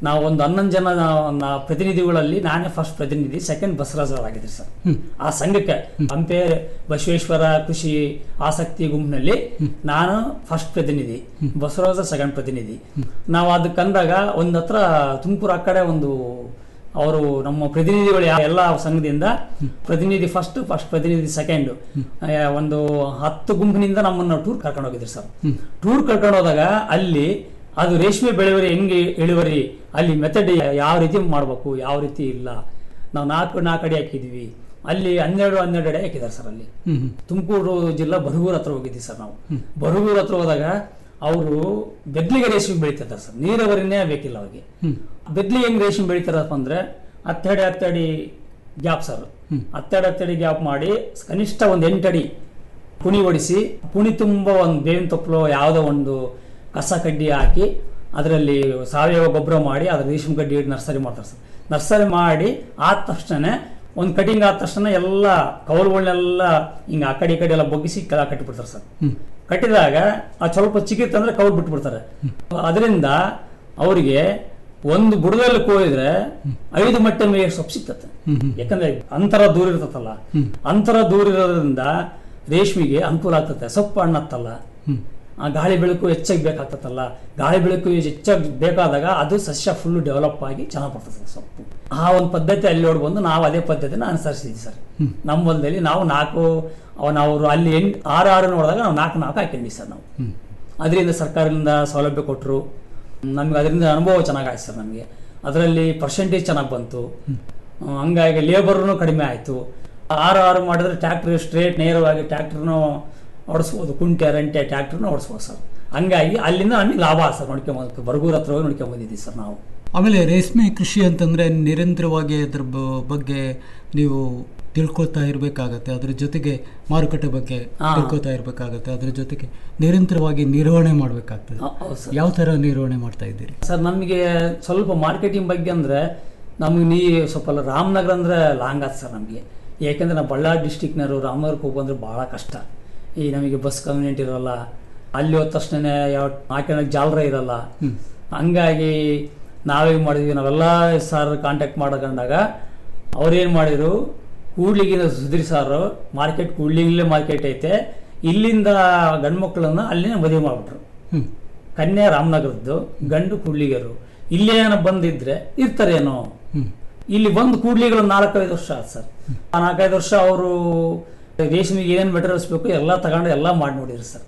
ನಾವು ಒಂದು ಹನ್ನೊಂದು ಜನ ನಾವು- ನಾ ಪ್ರತಿನಿಧಿಗಳಲ್ಲಿ ನಾನೇ ಫಸ್ಟ್ ಪ್ರತಿನಿಧಿ ಸೆಕೆಂಡ್ ಬಸವರಾಜ್ ಆಗಿದ್ರಿ ಸರ್ ಆ ಸಂಘಕ್ಕೆ ಹಂಪೆ ಬಸವೇಶ್ವರ ಕೃಷಿ ಆಸಕ್ತಿ ಗುಂಪಿನಲ್ಲಿ ನಾನು ಫಸ್ಟ್ ಪ್ರತಿನಿಧಿ ಬಸವರಾಜ ಸೆಕೆಂಡ್ ಪ್ರತಿನಿಧಿ ನಾವು ಅದಕ್ಕೆ ಅಂದಾಗ ಒಂದ್ ಹತ್ರ ತುಮಕೂರು ಆ ಕಡೆ ಒಂದು ಅವರು ನಮ್ಮ ಪ್ರತಿನಿಧಿಗಳು ಯಾ- ಎಲ್ಲ ಸಂಘದಿಂದ ಪ್ರತಿನಿಧಿ ಫಸ್ಟ್ ಫಸ್ಟ್ ಪ್ರತಿನಿಧಿ ಸೆಕೆಂಡ್ ಒಂದು ಹತ್ತು ಗುಂಪಿನಿಂದ ನಮ್ಮನ್ನ ಟೂರ್ ಕರ್ಕೊಂಡು ಹೋಗಿದ್ರು ಸರ್ ಟೂರ್ ಕರ್ಕೊಂಡು ಹೋದಾಗ ಅಲ್ಲಿ ಅದು ರೇಷ್ಮೆ ಬೆಳೆವರಿ ಹೆಂಗೆ ಇಳುವರಿ ಅಲ್ಲಿ ಮೆಥಡ್ ಯಾವ ರೀತಿ ಮಾಡಬೇಕು ಯಾವ ರೀತಿ ಇಲ್ಲ ನಾವು ನಾಲ್ಕು ನಾಲ್ಕು ಅಡಿ ಹಾಕಿದ್ವಿ ಅಲ್ಲಿ ಹನ್ನೆರಡು ಹನ್ನೆರಡು ಅಡಿ ಹಾಕಿದ್ದಾರೆ ಸರ್ ಅಲ್ಲಿ ತುಮಕೂರು ಜಿಲ್ಲಾ ಬರಗೂರು ಹತ್ರ ಹೋಗಿದ್ವಿ ಸರ್ ನಾವು ಬರಗೂರು ಹತ್ರ ಹೋದಾಗ ಅವರು ಬೆದ್ಲಿಗೆ ರೇಷ್ಮೆ ಬೆಳೀತಿದ್ದಾರೆ ಸರ್ ನೀರಾವರಿನೇ ಬೇಕಿಲ್ಲ ಅವ್ರಿಗೆ ಬೆದ್ಲಿ ಹೆಂಗ್ ರೇಷ್ಮೆ ಬೆಳಿತಾರಪ್ಪ ಅಂದ್ರೆ ಹತ್ತಡಿ ಹತ್ತಡಿ ಗ್ಯಾಪ್ ಸರ್ ಹತ್ತಡಿ ಹತ್ತಡಿ ಗ್ಯಾಪ್ ಮಾಡಿ ಕನಿಷ್ಠ ಒಂದು ಎಂಟಡಿ ಕುಣಿ ಹೊಡಿಸಿ ಕುಣಿ ತುಂಬ ಒಂದು ಬೇವಿನ ತೊಪ್ಪಲು ಯಾವುದೋ ಒಂದು ಕಸ ಕಡ್ಡಿ ಹಾಕಿ ಅದರಲ್ಲಿ ಸಾವಯವ ಗೊಬ್ಬರ ಮಾಡಿ ಅದ್ರ ರೇಷ್ಮೆ ಕಡ್ಡಿ ಇಟ್ಟು ನರ್ಸರಿ ಮಾಡ್ತಾರೆ ಸರ್ ನರ್ಸರಿ ಮಾಡಿ ಆದ ತಕ್ಷಣ ಒಂದು ಕಟಿಂಗ್ ಆದ ತಕ್ಷಣ ಎಲ್ಲ ಕವಲುಗಳನ್ನೆಲ್ಲ ಹಿಂಗೆ ಆ ಕಡೆ ಈ ಕಡೆ ಎಲ್ಲ ಬೊಗ್ಗಿಸಿ ಕೆಳ ಕಟ್ಟಿಬಿಡ್ತಾರೆ ಸರ್ ಕಟ್ಟಿದಾಗ ಆ ಸ್ವಲ್ಪ ಚಿಕ್ಕಿತ್ತಂದ್ರೆ ಕವರ್ ಬಿಟ್ಬಿಡ್ತಾರೆ ಅದರಿಂದ ಅವರಿಗೆ ಒಂದು ಬುಡದಲ್ಲಿ ಕೋಯಿದ್ರೆ ಐದು ಮಟ್ಟ ಮೇಯ ಸೊಪ್ಪು ಸಿಗ್ತತೆ ಯಾಕಂದ್ರೆ ಅಂತರ ದೂರ ಇರ್ತತಲ್ಲ ಅಂತರ ದೂರ ಇರೋದ್ರಿಂದ ರೇಷ್ಮೆಗೆ ಅನುಕೂಲ ಆಗ್ತದೆ ಸೊಪ್ಪು ಹಣ್ಣತ್ತಲ್ಲ ಆ ಗಾಳಿ ಬೆಳಕು ಹೆಚ್ಚಾಗಿ ಬೇಕಾಗ್ತದಲ್ಲ ಗಾಳಿ ಬೆಳಕು ಹೆಚ್ಚಾಗಿ ಬೇಕಾದಾಗ ಅದು ಸಸ್ಯ ಫುಲ್ ಡೆವಲಪ್ ಆಗಿ ಚೆನ್ನಾಗಿ ಬರ್ತದೆ ಸೊಪ್ಪು ಆ ಒಂದು ಪದ್ಧತಿ ಅಲ್ಲಿ ನೋಡಿ ಬಂದು ನಾವು ಅದೇ ಪದ್ಧತಿನ ಅನುಸರಿಸಿದ್ವಿ ಸರ್ ನಮ್ಮ ಹೊಲದಲ್ಲಿ ನಾವು ನಾಲ್ಕು ಅವ- ನಾವು ಅಲ್ಲಿ ಎಂಟು ಆರು ಆರು ನೋಡಿದಾಗ ನಾವು ನಾಲ್ಕು ನಾಲ್ಕು ಹಾಕೊಂಡ್ವಿ ಸರ್ ನಾವು ಅದರಿಂದ ಸರ್ಕಾರದಿಂದ ಸೌಲಭ್ಯ ಕೊಟ್ಟರು ನಮ್ಗೆ ಅದರಿಂದ ಅನುಭವ ಚೆನ್ನಾಗಾಯ್ತು ಸರ್ ನಮಗೆ ಅದರಲ್ಲಿ ಪರ್ಸೆಂಟೇಜ್ ಚೆನ್ನಾಗಿ ಬಂತು ಆ, ಹಂಗಾಗಿ ಲೇಬರ್ನು ಕಡಿಮೆ ಆಯಿತು ಆರು ಆರು ಮಾಡಿದ್ರೆ ಟ್ಯಾಕ್ಟ್ರ್ ಸ್ಟ್ರೇಟ್ ನೇರವಾಗಿ ಟ್ಯಾಕ್ಟ್ರನ್ನು ಓಡಿಸ್ಬೋದು ಕುಂಟೆ ರಂಟೆ ಟ್ಯಾಕ್ಟ್ರನ್ನ ಓಡಿಸ್ಬೋದು ಸರ್ ಹಂಗಾಗಿ ಅಲ್ಲಿಂದ ನಮಗೆ ಲಾಭ ಸರ್ ನೋಡ್ಕೊಂಬಂದು ಬರಗೂರ್ ಹತ್ರ ಹೋಗಿ ನೋಡ್ಕೊಂಬಂದಿದ್ದೀವಿ ಸರ್ ನಾವು ಆಮೇಲೆ ರೇಷ್ಮೆ ಕೃಷಿ ಅಂತಂದರೆ ನಿರಂತರವಾಗಿ ಅದ್ರ ಬ- ಬಗ್ಗೆ ನೀವು ತಿಳ್ಕೊಳ್ತಾ ಇರಬೇಕಾಗತ್ತೆ ಅದ್ರ ಜೊತೆಗೆ ಮಾರುಕಟ್ಟೆ ಬಗ್ಗೆ ಹಾ. ತಿಳ್ಕೊತಾ ಇರಬೇಕಾಗತ್ತೆ ಅದ್ರ ಜೊತೆಗೆ ನಿರಂತರವಾಗಿ ನಿರ್ವಹಣೆ ಮಾಡಬೇಕಾಗ್ತದೆ ಹೌದು ಸರ್ ಯಾವ ಥರ ನಿರ್ವಹಣೆ ಮಾಡ್ತಾ ಇದ್ದೀರಿ ಸರ್ ನಮಗೆ ಸ್ವಲ್ಪ ಮಾರ್ಕೆಟಿಂಗ್ ಬಗ್ಗೆ ಅಂದರೆ ನಮಗೆ ನೀ ಸ್ವಲ್ಪ ರಾಮನಗರ ಅಂದರೆ ಲಾಂಗ್ ಆಯ್ತು ಸರ್ ನಮಗೆ ಯಾಕೆಂದ್ರೆ ನಾವು ಬಳ್ಳಾರಿ ಡಿಸ್ಟಿಕ್ನವರು ರಾಮನಗರಕ್ಕೆ ಹೋಗಿ ಬಂದ್ರೆ ಭಾಳ ಕಷ್ಟ ಈ ನಮಗೆ ಬಸ್ ಕಮ್ಯುನಿಟಿ ಇರೋಲ್ಲ ಅಲ್ಲಿ ಹೋದ ತಕ್ಷಣ ಯಾವ ಹಾಕೋಣಕ್ಕೆ ಜಾಲರ ಇರಲ್ಲ ಹಂಗಾಗಿ ನಾವೇನು ಮಾಡಿದ್ವಿ ನಾವೆಲ್ಲ ಸರ್ ಕಾಂಟ್ಯಾಕ್ಟ್ ಮಾಡ್ಕೊಂಡಾಗ ಅವ್ರೇನು ಮಾಡಿದ್ರು ಕೂಡ್ಲಿಗಿನ ಸುಧೀರ್ ಸಾರು ಮಾರ್ಕೆಟ್ ಕೂಡ್ಲಿಗಿಲ್ಲೇ ಮಾರ್ಕೆಟ್ ಐತೆ ಇಲ್ಲಿಂದ ಗಂಡು ಮಕ್ಕಳನ್ನ ಅಲ್ಲಿನೇ ಮದುವೆ ಮಾಡಿಬಿಟ್ರು ಕನ್ಯಾ ರಾಮನಗರದ್ದು ಗಂಡು ಕೂಡ್ಲಿಗರು ಇಲ್ಲೇ ಏನೋ ಬಂದಿದ್ರೆ ಇರ್ತಾರೇನೋ ಇಲ್ಲಿ ಬಂದು ಕೂಡ್ಲಿಗಳು ನಾಲ್ಕೈದು ವರ್ಷ ಆಯ್ತು ಸರ್ ಆ ನಾಲ್ಕೈದು ವರ್ಷ ಅವರು ರೇಷ್ಮೆಗೆ ಏನೇನು ಮೆಟೀರಿಯಲ್ಸ್ ಬೇಕು ಎಲ್ಲ ತಗೊಂಡು ಎಲ್ಲ ಮಾಡಿ ನೋಡಿದ್ರು ಸರ್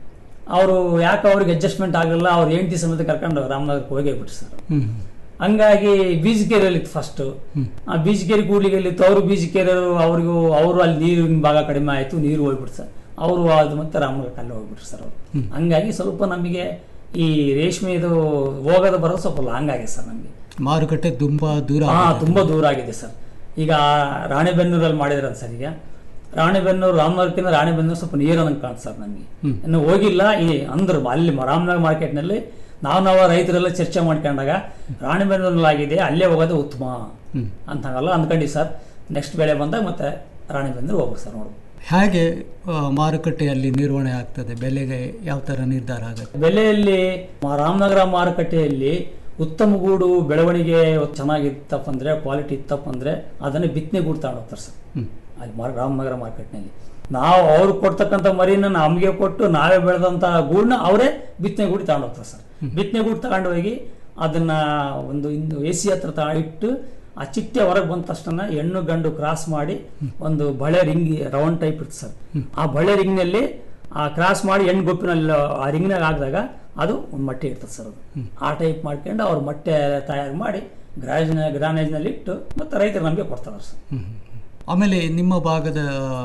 ಅವರು ಯಾಕೆ ಅವ್ರಿಗೆ ಅಡ್ಜಸ್ಟ್ಮೆಂಟ್ ಆಗಲಿಲ್ಲ ಅವ್ರು ಹೆಂಡತಿ ಸಮೇತ ಕರ್ಕೊಂಡು ರಾಮನಗರಕ್ಕೆ ಹೋಗೇ ಬಿಟ್ರು ಸರ್ ಹಂಗಾಗಿ ಬೀಜಕೇರಿಯಲ್ಲಿ ಇತ್ತು ಫಸ್ಟ್ ಆ ಬೀಜಕೇರಿ ಕೂಡ್ಲಿಗೆಲ್ಲಿ ಇತ್ತು ಅವರು ಬೀಜಕೇರಿಯರು ಅವ್ರಿಗೂ ಅವರು ಅಲ್ಲಿ ನೀರಿನ ಭಾಗ ಕಡಿಮೆ ಆಯಿತು ನೀರು ಹೋಗ್ಬಿಡ್ತು ಸರ್ ಅವರು ಅದು ಮತ್ತೆ ರಾಮನಗರಕ್ಕೆ ಅಲ್ಲಿ ಹೋಗ್ಬಿಟ್ರು ಸರ್ ಅವರು ಹಂಗಾಗಿ ಸ್ವಲ್ಪ ನಮಗೆ ಈ ರೇಷ್ಮೆದು ಹೋಗೋದು ಬರೋದು ಸ್ವಲ್ಪ ಲಾಂಗ್ ಆಗಿದೆ ಸರ್ ನಮಗೆ ಮಾರುಕಟ್ಟೆ ತುಂಬ ದೂರ ಹಾ ಆಗಿದೆ. ತುಂಬಾ ದೂರ ಆಗಿದೆ ಸರ್ ಈಗ ರಾಣೆಬೆನ್ನೂರಲ್ಲಿ ಮಾಡಿದ್ರಲ್ಲ ಸರ್ ಈಗ ರಾಣೆಬೆನ್ನೂರು ರಾಮನಗರಕ್ಕಿಂತ ರಾಣೆಬೆನ್ನೂರು ಸ್ವಲ್ಪ ನೀರು ಅನ್ನಂಗೆ ಕಾಣ್ತು ಸರ್ ನನಗೆ ಇನ್ನು ಹೋಗಿಲ್ಲ ಈ ಅಂದ್ರು ಅಲ್ಲಿ ರಾಮನಗರ ಮಾರ್ಕೆಟ್ನಲ್ಲಿ ನಾವು ನಾವು ರೈತರೆಲ್ಲ ಚರ್ಚೆ ಮಾಡ್ಕೊಂಡಾಗ ರಾಣೆಬೆನ್ನೂರಲ್ಲಿ ಆಗಿದೆ ಅಲ್ಲೇ ಹೋಗೋದು ಉತ್ತಮ ಅಂತಂಗಲ್ಲ ಅಂದ್ಕೊಂಡಿ ಸರ್ ನೆಕ್ಸ್ಟ್ ಬೆಳೆ ಬಂದಾಗ ಮತ್ತೆ ರಾಣೆಬೆನ್ನೂರು ಹೋಗ್ಬೇಕು ಸರ್ ನೋಡ್ಬೇಕು ಹೇಗೆ ಆ, ಮಾರುಕಟ್ಟೆಯಲ್ಲಿ ನಿರ್ವಹಣೆ ಆಗ್ತದೆ ಬೆಲೆಗೆ ಯಾವ ಥರ ನಿರ್ಧಾರ ಆಗುತ್ತೆ ಬೆಲೆಯಲ್ಲಿ ಮ- ರಾಮನಗರ ಮಾರುಕಟ್ಟೆಯಲ್ಲಿ ಉತ್ತಮ ಗೂಡು ಬೆಳವಣಿಗೆ ಚೆನ್ನಾಗಿತ್ತಪ್ಪ ಅಂದ್ರೆ ಕ್ವಾಲಿಟಿ ಇತ್ತಪ್ಪ ಅಂದ್ರೆ ಅದನ್ನ ಬಿತ್ತನೆ ಗೂಡು ತಗೊಂಡು ಹೋಗ್ತಾರೆ ಸರ್ ಅಲ್ಲಿ ಮಾರ್- ರಾಮನಗರ ಮಾರ್ಕೆಟ್ನಲ್ಲಿ ನಾವು ಅವ್ರು ಕೊಡ್ತಕ್ಕಂಥ ಮರಿನ ನಮಗೆ ಕೊಟ್ಟು ನಾವೇ ಬೆಳೆದಂತ ಗೂಡನ್ನ ಅವರೇ ಬಿತ್ತನೆ ಗೂಡಿ ತಗೊಂಡು ಹೋಗ್ತಾರೆ ಸರ್ ಬಿತ್ತನೆ ಗೂಡು ತಗೊಂಡು ಹೋಗಿ ಅದನ್ನ ಒಂದು ಇಂದು ಎ ಸಿ ಹತ್ರ ತ- ಇಟ್ಟು ಆ ಚಿಟ್ಟೆ ಹೊರಗೆ ಬಂದ ತಕ್ಷಣ ಹೆಣ್ಣು ಗಂಡು ಕ್ರಾಸ್ ಮಾಡಿ ಒಂದು ಬಳೆ ರಿಂಗ್ ರೌಂಡ್ ಟೈಪ್ ಇರುತ್ತೆ ಸರ್ ಆ ಬಳೆ ರಿಂಗ್ನಲ್ಲಿ ಆ ಕ್ರಾಸ್ ಮಾಡಿ ಹೆಣ್ಣು ಗೊಪ್ಪಿನಲ್ಲಿ ಆ ರಿಂಗ್ನಾಗ ಹಾಕಿದಾಗ ಅದು ಒಂದು ಮೊಟ್ಟೆ ಇರ್ತದೆ ಸರ್ ಅದು ಆ ಟೈಪ್ ಮಾಡ್ಕೊಂಡು ಅವ್ರು ಮೊಟ್ಟೆ ತಯಾರು ಮಾಡಿ ಗ್ರಾನೇಜ್ ಗ್ರಾನೇಜ್ನಲ್ಲಿ ಇಟ್ಟು ಮತ್ತೆ ರೈತರು ನಮಗೆ ಕೊಡ್ತಾರೆ ಸರ್ ಆಮೇಲೆ ನಿಮ್ಮ ಭಾಗದ